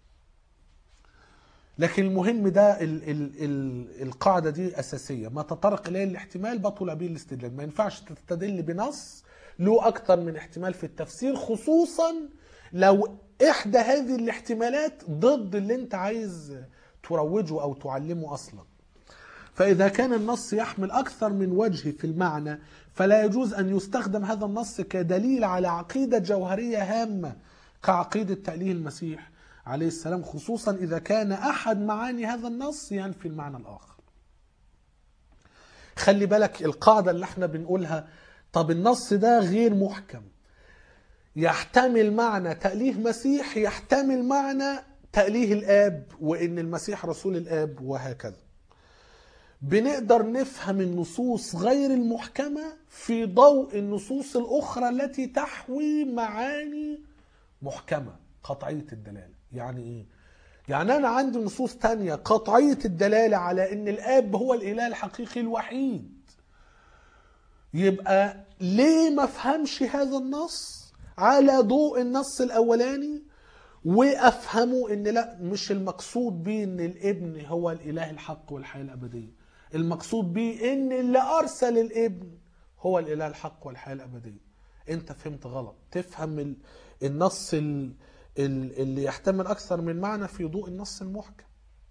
[SPEAKER 1] لكن المهم ده ال ال ال القاعدة دي أساسية ما تطرق إليه الاحتمال بطل به الاستدلال ما ينفعش تستدل بنص له أكتر من احتمال في التفسير خصوصا لو إحدى هذه الاحتمالات ضد اللي أنت عايز تروجه أو تعلمه أصلا فإذا كان النص يحمل أكثر من وجه في المعنى فلا يجوز أن يستخدم هذا النص كدليل على عقيدة جوهرية هامة كعقيدة تأليه المسيح عليه السلام خصوصا إذا كان أحد معاني هذا النص ينفي المعنى الآخر خلي بالك القاعدة اللي احنا بنقولها طب النص ده غير محكم يحتمل معنى تأليه مسيح يحتمل معنى تأليه الآب وإن المسيح رسول الآب وهكذا بنقدر نفهم النصوص غير المحكمة في ضوء النصوص الأخرى التي تحوي معاني محكمة قطعية الدلالة يعني إيه؟ يعني أنا عندي نصوص تانية قطعية الدلالة على أن الآب هو الإله الحقيقي الوحيد يبقى ليه ما فهمش هذا النص على ضوء النص الأولاني وافهموا ان لا مش المقصود بيه ان الابن هو الاله الحق والحياه الابديه المقصود بيه ان اللي ارسل الابن هو الاله الحق والحياه الابديه انت فهمت غلط تفهم ال- النص ال- ال- اللي يحتمل اكثر من معنى في ضوء النص المحكم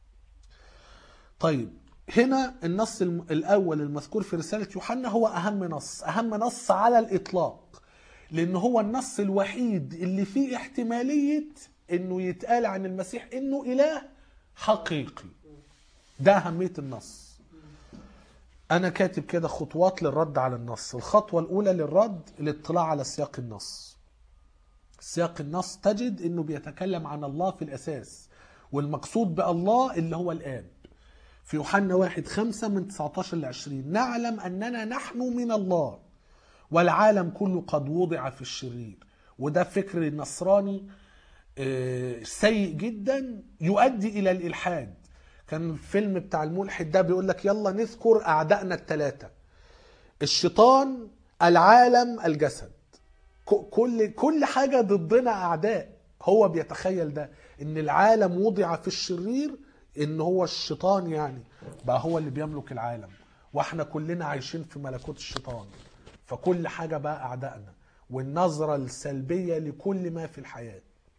[SPEAKER 1] طيب هنا النص الم- الاول المذكور في رساله يوحنا هو اهم نص اهم نص على الاطلاق لان هو النص الوحيد اللي فيه احتماليه انه يتقال عن المسيح انه اله حقيقي ده اهميه النص انا كاتب كده خطوات للرد على النص الخطوه الاولى للرد الاطلاع على سياق النص سياق النص تجد انه بيتكلم عن الله في الاساس والمقصود بالله اللي هو الاب في يوحنا واحد خمسة من 19 ل 20 نعلم أننا نحن من الله والعالم كله قد وضع في الشرير وده فكر نصراني آه، سيء جدا يؤدي إلى الإلحاد كان الفيلم بتاع الملحد ده بيقول لك يلا نذكر أعدائنا الثلاثة الشيطان العالم الجسد ك- كل كل حاجه ضدنا اعداء هو بيتخيل ده ان العالم وضع في الشرير ان هو الشيطان يعني بقى هو اللي بيملك العالم واحنا كلنا عايشين في ملكوت الشيطان فكل حاجه بقى اعدائنا والنظره السلبيه لكل ما في الحياه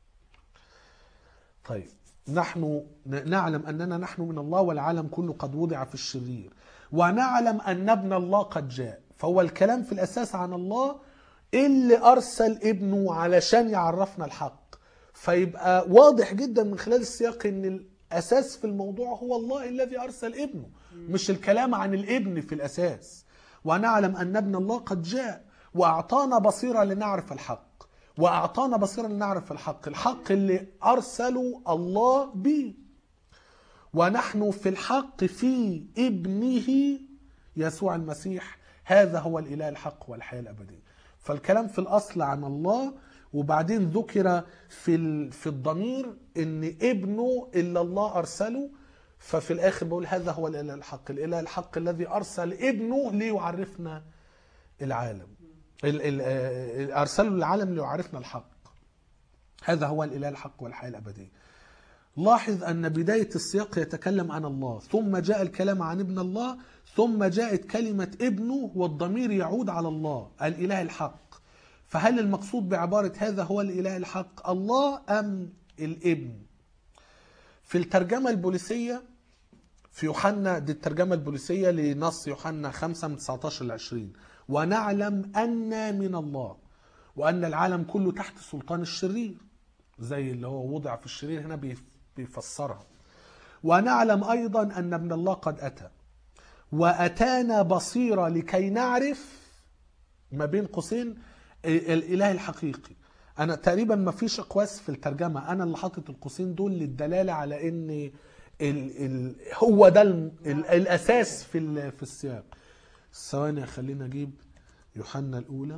[SPEAKER 1] طيب نحن ن- نعلم اننا نحن من الله والعالم كله قد وضع في الشرير ونعلم ان ابن الله قد جاء فهو الكلام في الاساس عن الله اللي ارسل ابنه علشان يعرفنا الحق فيبقى واضح جدا من خلال السياق ان الاساس في الموضوع هو الله الذي ارسل ابنه مش الكلام عن الابن في الاساس ونعلم ان ابن الله قد جاء واعطانا بصيره لنعرف الحق واعطانا بصيره لنعرف الحق الحق اللي ارسله الله به ونحن في الحق في ابنه يسوع المسيح هذا هو الاله الحق والحياه الابديه فالكلام في الاصل عن الله وبعدين ذكر في ال- في الضمير ان ابنه اللي الله ارسله ففي الاخر بقول هذا هو الاله الحق الاله الحق الذي ارسل ابنه ليعرفنا العالم ال- ال- آه، ارسله للعالم ليعرفنا الحق هذا هو الاله الحق والحياه الابديه لاحظ أن بداية السياق يتكلم عن الله ثم جاء الكلام عن ابن الله ثم جاءت كلمة ابنه والضمير يعود على الله الإله الحق فهل المقصود بعبارة هذا هو الإله الحق الله أم الابن في الترجمة البوليسية في يوحنا دي الترجمة البوليسية لنص يوحنا 5 من 19 ل 20 ونعلم أن من الله وأن العالم كله تحت سلطان الشرير زي اللي هو وضع في الشرير هنا بيف- بيفسرها ونعلم أيضا أن ابن الله قد أتى وأتانا بصيرة لكي نعرف ما بين قوسين الإله الحقيقي أنا تقريبا ما فيش أقواس في الترجمة أنا اللي حاطط القوسين دول للدلالة على إن ال ال هو ده ال ال الأساس في ال- في السياق ثواني خلينا أجيب يوحنا الأولى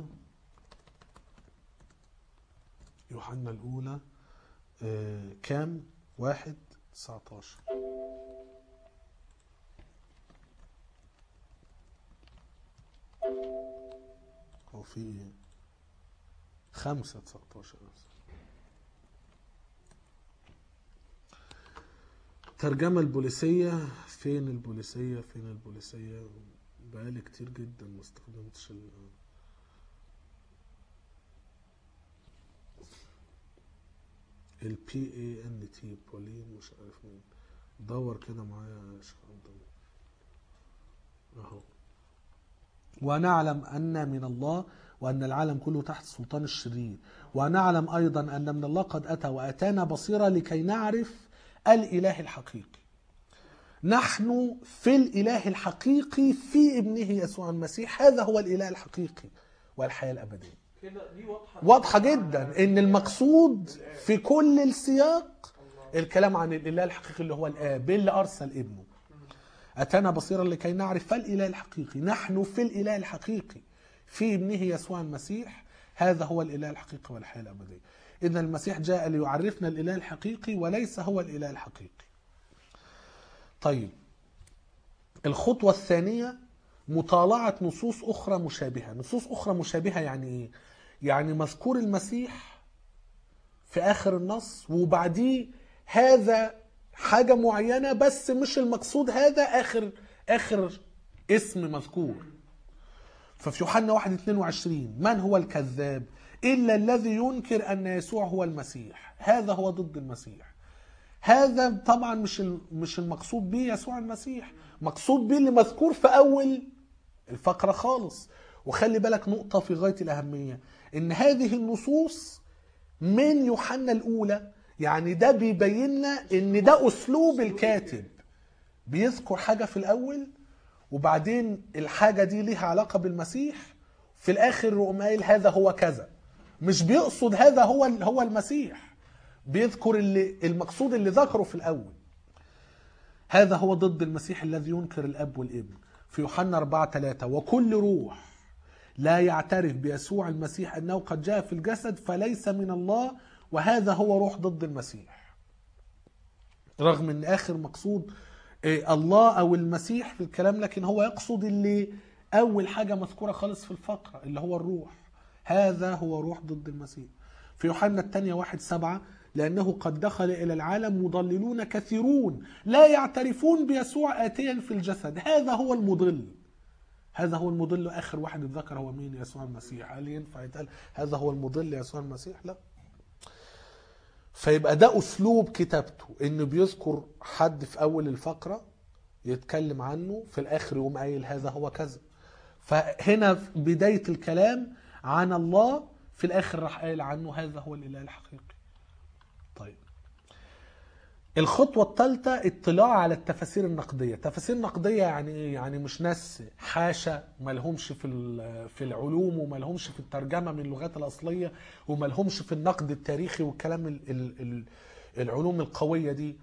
[SPEAKER 1] يوحنا الأولى آه، كام؟ واحد 19 في ايه خمسة 19 الترجمة البوليسية فين البوليسية فين البوليسية بقالي كتير جدا ما استخدمتش ال البي اي ان تي بولين مش عارف مين دور كده معايا يا شيخ عبد الله اهو ونعلم أن من الله وأن العالم كله تحت سلطان الشرير ونعلم أيضا أن من الله قد أتى وأتانا بصيرة لكي نعرف الإله الحقيقي نحن في الإله الحقيقي في ابنه يسوع المسيح هذا هو الإله الحقيقي والحياة الأبدية
[SPEAKER 2] كده دي واضحه
[SPEAKER 1] واضحة جدا ان المقصود في كل السياق الكلام عن الاله الحقيقي اللي هو الاب اللي ارسل ابنه اتانا بصيرا لكي نعرف فالاله الحقيقي نحن في الاله الحقيقي في ابنه يسوع المسيح هذا هو الاله الحقيقي والحياه الابديه اذا المسيح جاء ليعرفنا الاله الحقيقي وليس هو الاله الحقيقي طيب الخطوه الثانيه مطالعه نصوص اخرى مشابهه نصوص اخرى مشابهه يعني ايه يعني مذكور المسيح في اخر النص وبعديه هذا حاجه معينه بس مش المقصود هذا اخر اخر اسم مذكور ففي يوحنا 1 22 من هو الكذاب الا الذي ينكر ان يسوع هو المسيح هذا هو ضد المسيح هذا طبعا مش ال- مش المقصود به يسوع المسيح مقصود به اللي مذكور في اول الفقره خالص وخلي بالك نقطه في غايه الاهميه ان هذه النصوص من يوحنا الاولى يعني ده بيبين لنا ان ده اسلوب الكاتب بيذكر حاجه في الاول وبعدين الحاجه دي ليها علاقه بالمسيح في الاخر يقوم قايل هذا هو كذا مش بيقصد هذا هو هو المسيح بيذكر اللي المقصود اللي ذكره في الاول هذا هو ضد المسيح الذي ينكر الاب والابن في يوحنا 4 3 وكل روح لا يعترف بيسوع المسيح انه قد جاء في الجسد فليس من الله وهذا هو روح ضد المسيح رغم ان اخر مقصود إيه، الله او المسيح في الكلام لكن هو يقصد اللي اول حاجه مذكوره خالص في الفقره اللي هو الروح هذا هو روح ضد المسيح في يوحنا الثانية واحد سبعة لأنه قد دخل إلى العالم مضللون كثيرون لا يعترفون بيسوع آتيا في الجسد هذا هو المضل هذا هو المضل آخر واحد اتذكر هو مين يسوع المسيح هل ينفع يتقال هذا هو المضل يسوع المسيح لا فيبقى ده أسلوب كتابته إنه بيذكر حد في أول الفقرة يتكلم عنه في الآخر يقوم قايل هذا هو كذا فهنا في بداية الكلام عن الله في الآخر راح قايل عنه هذا هو الإله الحقيقي طيب الخطوة الثالثة اطلاع على التفاسير النقدية، تفاسير نقدية يعني ايه؟ يعني مش ناس حاشا مالهمش في ال- في العلوم ومالهمش في الترجمة من اللغات الأصلية ومالهمش في النقد التاريخي والكلام ال ال ال العلوم القوية دي.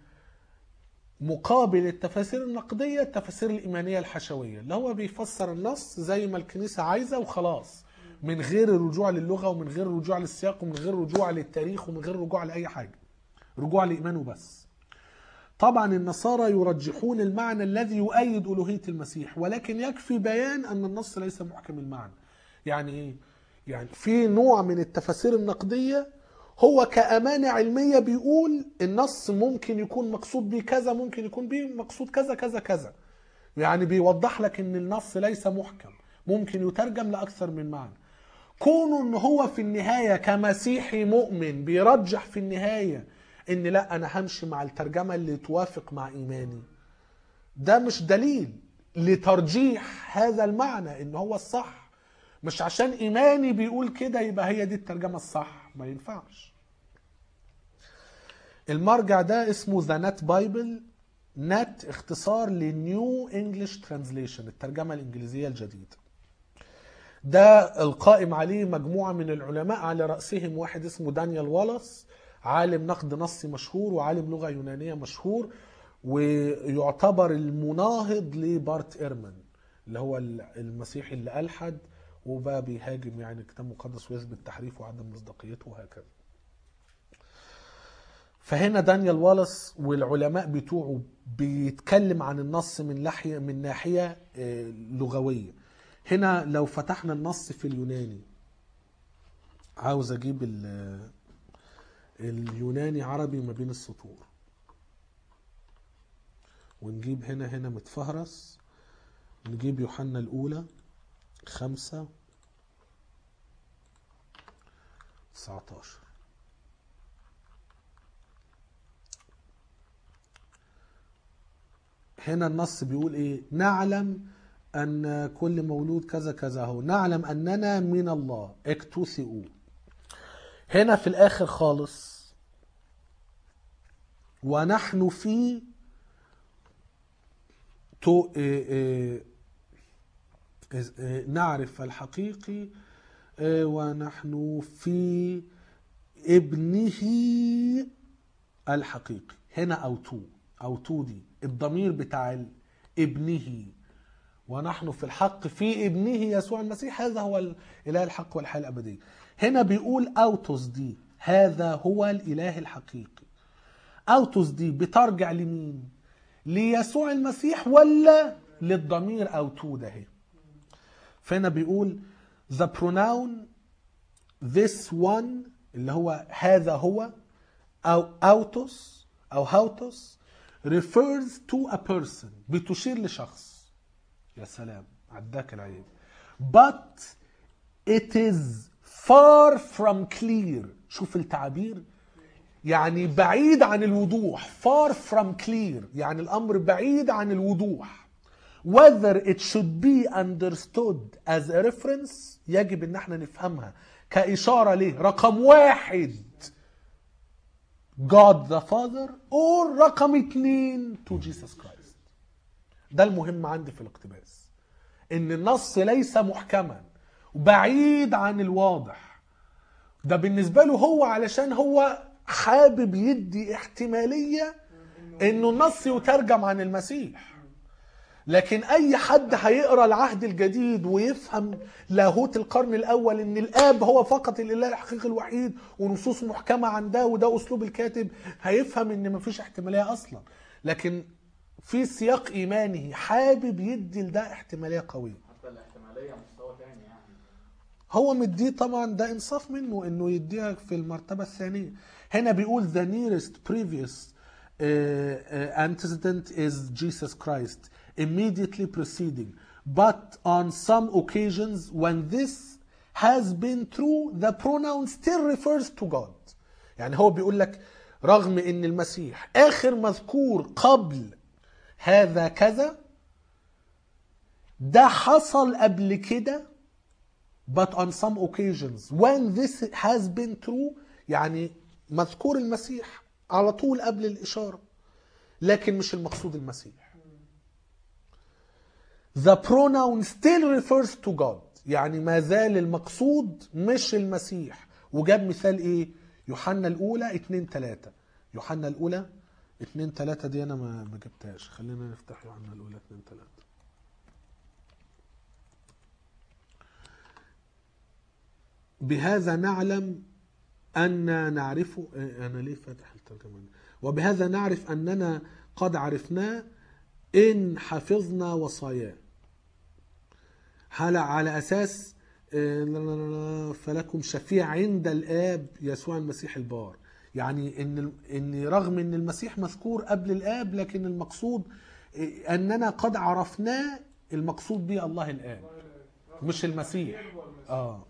[SPEAKER 1] مقابل التفاسير النقدية التفاسير الإيمانية الحشوية اللي هو بيفسر النص زي ما الكنيسة عايزة وخلاص من غير الرجوع للغة ومن غير الرجوع للسياق ومن غير الرجوع للتاريخ ومن غير الرجوع لأي حاجة. رجوع لإيمانه بس. طبعا النصارى يرجحون المعنى الذي يؤيد ألوهية المسيح ولكن يكفي بيان أن النص ليس محكم المعنى يعني إيه؟ يعني في نوع من التفاسير النقدية هو كأمانة علمية بيقول النص ممكن يكون مقصود به كذا ممكن يكون به مقصود كذا كذا كذا يعني بيوضح لك ان النص ليس محكم ممكن يترجم لأكثر من معنى كونه ان هو في النهاية كمسيحي مؤمن بيرجح في النهاية ان لا انا همشي مع الترجمة اللي توافق مع ايماني ده مش دليل لترجيح هذا المعنى ان هو الصح مش عشان ايماني بيقول كده يبقى هي دي الترجمة الصح ما ينفعش المرجع ده اسمه ذا نت بايبل نت اختصار لنيو انجلش ترانزليشن الترجمة الانجليزية الجديدة ده القائم عليه مجموعة من العلماء على رأسهم واحد اسمه دانيال والاس عالم نقد نصي مشهور وعالم لغة يونانية مشهور ويعتبر المناهض لبارت إيرمان اللي هو المسيحي اللي ألحد وبقى بيهاجم يعني الكتاب المقدس ويثبت تحريفه وعدم مصداقيته وهكذا فهنا دانيال والاس والعلماء بتوعه بيتكلم عن النص من ناحيه من ناحيه آه، لغويه هنا لو فتحنا النص في اليوناني عاوز اجيب ال- اليوناني عربي ما بين السطور ونجيب هنا هنا متفهرس نجيب يوحنا الأولى خمسة تسعتاشر هنا النص بيقول ايه نعلم ان كل مولود كذا كذا هو نعلم اننا من الله اكتوثئوا هنا في الاخر خالص ونحن في تو إيه إيه إز- إيه نعرف الحقيقي إيه ونحن في ابنه الحقيقي هنا او تو او تو دي الضمير بتاع ال- ابنه ونحن في الحق في ابنه يسوع المسيح هذا هو الاله الحق والحياه الابديه هنا بيقول اوتوس دي هذا هو الاله الحقيقي اوتوس دي بترجع لمين ليسوع المسيح ولا للضمير او تو ده هي فهنا بيقول the pronoun this one اللي هو هذا هو او اوتوس او هاوتوس refers to a person بتشير لشخص يا سلام عداك العيب but it is far from clear شوف التعبير يعني بعيد عن الوضوح far from clear يعني الأمر بعيد عن الوضوح whether it should be understood as a reference يجب ان احنا نفهمها كإشارة ليه رقم واحد God the Father or رقم اتنين to Jesus Christ ده المهم عندي في الاقتباس ان النص ليس محكما وبعيد عن الواضح ده بالنسبة له هو علشان هو حابب يدي احتمالية انه النص يترجم عن المسيح لكن اي حد هيقرا العهد الجديد ويفهم لاهوت القرن الاول ان الاب هو فقط الاله الحقيقي الوحيد ونصوص محكمه عن ده وده اسلوب الكاتب هيفهم ان مفيش احتماليه اصلا لكن في سياق ايماني حابب يدي لده احتماليه قويه
[SPEAKER 3] حتى الاحتمالية مستوى تاني يعني
[SPEAKER 1] هو مديه طبعا ده انصاف منه انه يديها في المرتبه الثانيه هنا بيقول the nearest previous uh, uh, antecedent is Jesus Christ immediately preceding but on some occasions when this has been true the pronoun still refers to God يعني هو بيقول لك رغم ان المسيح اخر مذكور قبل هذا كذا ده حصل قبل كده but on some occasions when this has been true يعني مذكور المسيح على طول قبل الإشارة لكن مش المقصود المسيح the pronoun still refers to God يعني ما زال المقصود مش المسيح وجاب مثال ايه يوحنا الأولى 2 3 يوحنا الأولى 2 3 دي أنا ما ما جبتهاش خلينا نفتح يوحنا الأولى 2 3 بهذا نعلم أن نعرف إيه، أنا ليه فاتح الترجمة دي؟ وبهذا نعرف أننا قد عرفناه إن حفظنا وصاياه على على أساس إيه، لا لا لا لا، فلكم شفيع عند الآب يسوع المسيح البار يعني إن إن رغم إن المسيح مذكور قبل الآب لكن المقصود إيه، أننا قد عرفناه المقصود به الله الآب مش المسيح اه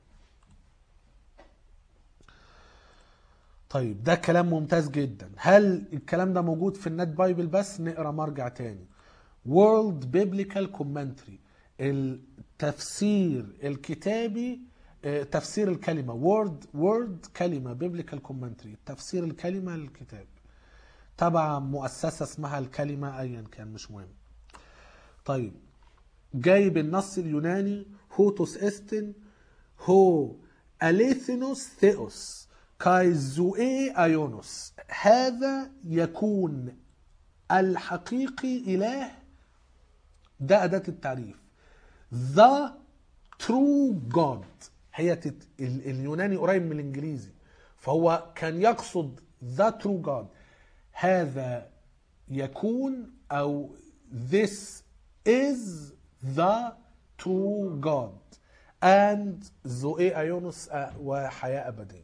[SPEAKER 1] طيب ده كلام ممتاز جدا هل الكلام ده موجود في النت بايبل بس نقرا مرجع تاني World Biblical Commentary التفسير الكتابي آه، تفسير الكلمة word word كلمة Biblical Commentary تفسير الكلمة للكتاب تبع مؤسسة اسمها الكلمة أيا كان مش مهم طيب جايب النص اليوناني هوتوس استن هو أليثينوس ثيوس كايزوئي ايونوس هذا يكون الحقيقي إله ده أداة التعريف The true God هي تت... ال- اليوناني قريب من الإنجليزي فهو كان يقصد The true God هذا يكون أو This is the true God and زوئي ايونس آه، وحياه ابديه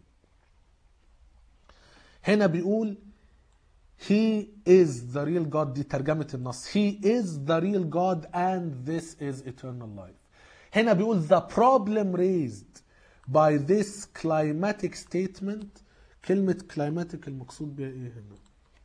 [SPEAKER 1] هنا بيقول He is the real God دي ترجمة النص He is the real God and this is eternal life هنا بيقول the problem raised by this climatic statement كلمة climatic المقصود بها ايه هنا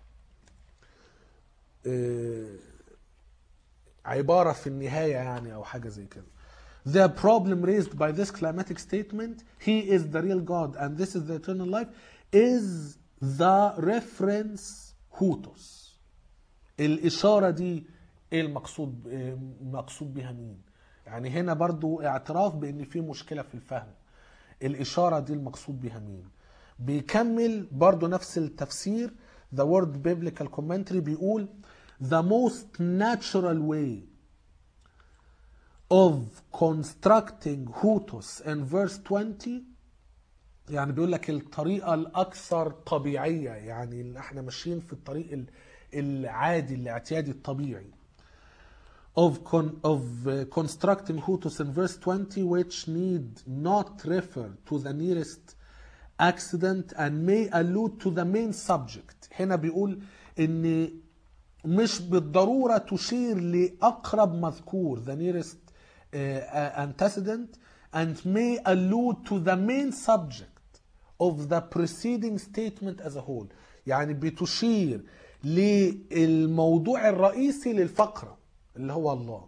[SPEAKER 1] آه، عبارة في النهاية يعني أو حاجة زي كده The problem raised by this climatic statement, He is the real God and this is the eternal life, is the reference hutos. الإشارة دي إيه المقصود إيه مقصود بها مين؟ يعني هنا برضو اعتراف بأن في مشكلة في الفهم. الإشارة دي المقصود بها مين؟ بيكمل برضو نفس التفسير The Word Biblical Commentary بيقول The most natural way of constructing hutus in verse 20 يعني بيقول لك الطريقة الأكثر طبيعية يعني اللي احنا ماشيين في الطريق ال- العادي الاعتيادي الطبيعي of, con, of uh, constructing hutus in verse 20 which need not refer to the nearest accident and may allude to the main subject هنا بيقول ان مش بالضرورة تشير لأقرب مذكور the nearest uh, antecedent and may allude to the main subject of the preceding statement as a whole يعني بتشير للموضوع الرئيسي للفقرة اللي هو الله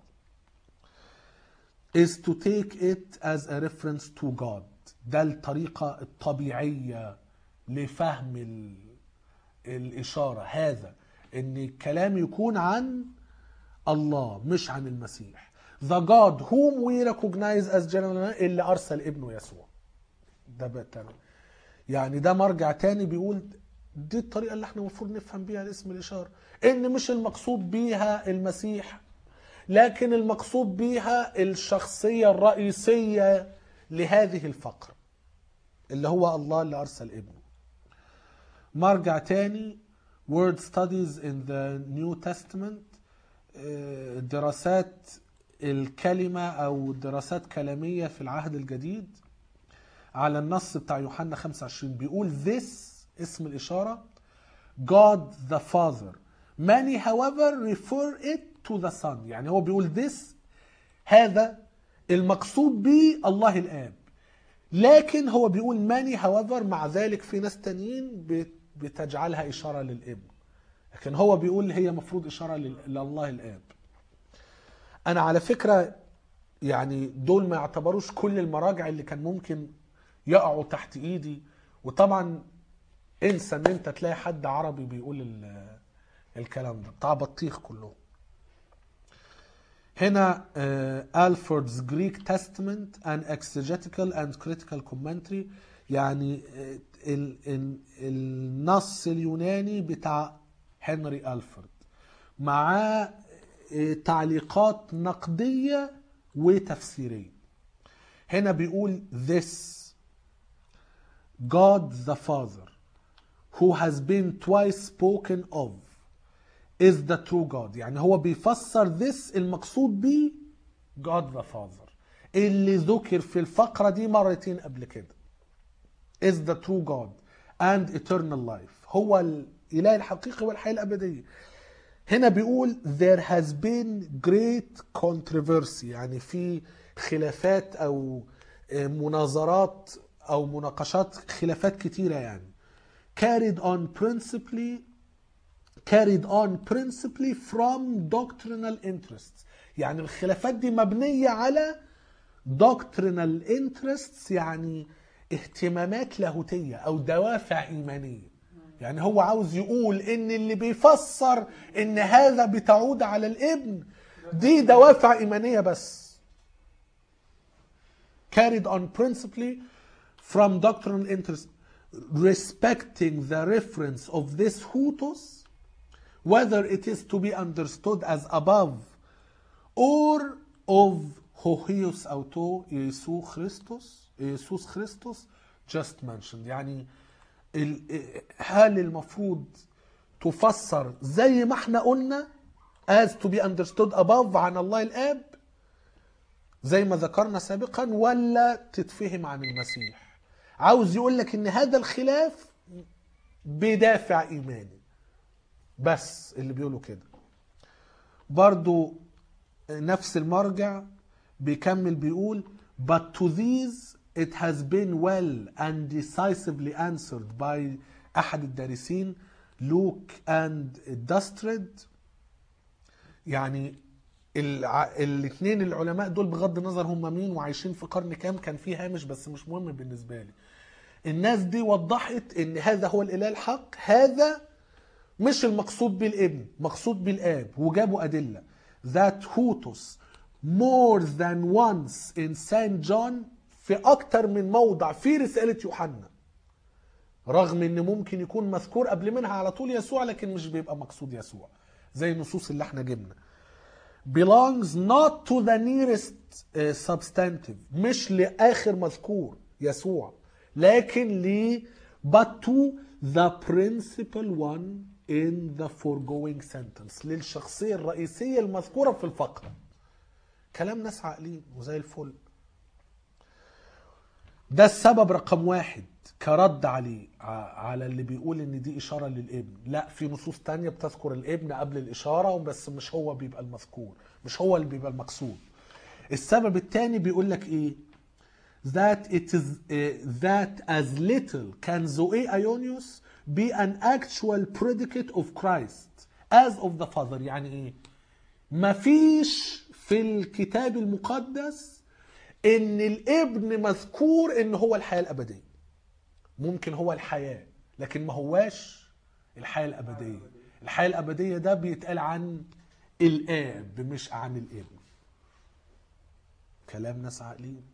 [SPEAKER 1] is to take it as a reference to God ده الطريقة الطبيعية لفهم ال... الإشارة هذا إن الكلام يكون عن الله مش عن المسيح The God whom we recognize as general اللي أرسل ابنه يسوع ده بقى تاني يعني ده مرجع تاني بيقول دي الطريقة اللي احنا المفروض نفهم بيها الاسم الإشارة إن مش المقصود بيها المسيح لكن المقصود بيها الشخصية الرئيسية لهذه الفقرة اللي هو الله اللي أرسل ابنه مرجع تاني word studies in the New Testament آه، دراسات الكلمة أو دراسات كلامية في العهد الجديد على النص بتاع يوحنا 25 بيقول this اسم الإشارة God the Father many however refer it to the Son يعني هو بيقول this هذا المقصود به الله الآب لكن هو بيقول many however مع ذلك في ناس تانيين بت- بتجعلها إشارة للابن لكن هو بيقول هي مفروض إشارة لل- لله الآب أنا على فكرة يعني دول ما يعتبروش كل المراجع اللي كان ممكن يقعوا تحت إيدي وطبعا انسى ان انت تلاقي حد عربي بيقول ال- الكلام ده بتاع بطيخ كلهم هنا ألفوردز جريك تestament and exegetical and critical commentary يعني آه، ال- ال- النص اليوناني بتاع هنري ألفورد معاه آه، تعليقات نقدية وتفسيرية هنا بيقول this God the Father who has been twice spoken of is the true God يعني هو بيفسر this المقصود بيه God the Father اللي ذكر في الفقرة دي مرتين قبل كده is the true God and eternal life هو الإله الحقيقي والحياة الأبدية هنا بيقول there has been great controversy يعني في خلافات أو مناظرات أو مناقشات خلافات كتيرة يعني carried on principally carried on principally from doctrinal interests يعني الخلافات دي مبنية على doctrinal interests يعني اهتمامات لاهوتية أو دوافع إيمانية يعني هو عاوز يقول إن اللي بيفسر إن هذا بتعود على الابن دي دوافع إيمانية بس carried on principally from doctrinal interests respecting the reference of this hutus whether it is to be understood as above or of هوهيوس أو تو يسوع خريستوس يسوس خريستوس just mentioned يعني ال- هل المفروض تفسر زي ما احنا قلنا as to be understood above عن الله الآب زي ما ذكرنا سابقا ولا تتفهم عن المسيح عاوز يقول لك ان هذا الخلاف بدافع ايماني بس اللي بيقولوا كده برضو نفس المرجع بيكمل بيقول but to these it has been well and decisively answered by أحد الدارسين لوك and داستريد يعني الع... الاثنين العلماء دول بغض النظر هم مين وعايشين في قرن كام كان في هامش بس مش مهم بالنسبة لي الناس دي وضحت ان هذا هو الاله الحق هذا مش المقصود بالابن مقصود بالاب وجابوا ادله that هوتوس more than once in Saint John في اكتر من موضع في رساله يوحنا رغم ان ممكن يكون مذكور قبل منها على طول يسوع لكن مش بيبقى مقصود يسوع زي النصوص اللي احنا جبنا belongs not to the nearest uh, substantive مش لاخر مذكور يسوع لكن ل but to the principal one in the foregoing sentence للشخصية الرئيسية المذكورة في الفقرة كلام ناس عاقلين وزي الفل ده السبب رقم واحد كرد عليه ع- على اللي بيقول ان دي اشاره للابن لا في نصوص تانية بتذكر الابن قبل الاشاره بس مش هو بيبقى المذكور مش هو اللي بيبقى المقصود السبب التاني بيقول لك ايه that it is uh, that as little can Zoe Ionius be an actual predicate of Christ as of the Father يعني ايه مفيش في الكتاب المقدس ان الابن مذكور ان هو الحياة الابدية ممكن هو الحياة لكن ما هواش الحياة الابدية الحياة الابدية ده بيتقال عن الاب مش عن الابن كلام ناس عاقلين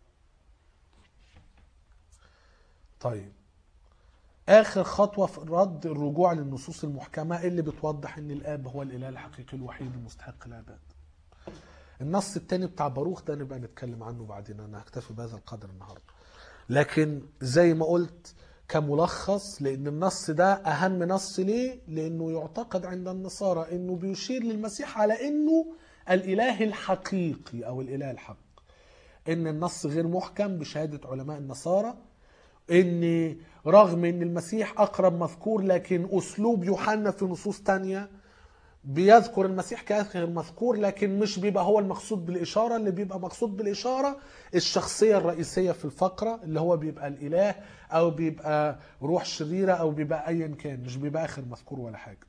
[SPEAKER 1] طيب اخر خطوه في الرد الرجوع للنصوص المحكمه اللي بتوضح ان الاب هو الاله الحقيقي الوحيد المستحق العباده النص التاني بتاع باروخ ده نبقى نتكلم عنه بعدين انا هكتفي بهذا القدر النهارده لكن زي ما قلت كملخص لان النص ده اهم نص ليه لانه يعتقد عند النصارى انه بيشير للمسيح على انه الاله الحقيقي او الاله الحق ان النص غير محكم بشهاده علماء النصارى ان رغم ان المسيح اقرب مذكور لكن اسلوب يوحنا في نصوص تانية بيذكر المسيح كاخر مذكور لكن مش بيبقى هو المقصود بالاشاره اللي بيبقى مقصود بالاشاره الشخصيه الرئيسيه في الفقره اللي هو بيبقى الاله او بيبقى روح شريره او بيبقى ايا كان مش بيبقى اخر مذكور ولا حاجه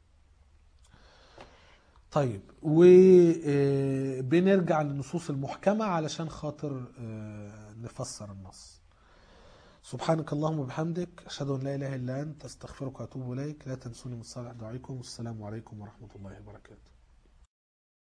[SPEAKER 1] طيب وبنرجع للنصوص المحكمه علشان خاطر آه، نفسر النص سبحانك اللهم وبحمدك أشهد أن لا إله إلا أنت أستغفرك وأتوب إليك لا تنسوني من صالح دعائكم والسلام عليكم ورحمة الله وبركاته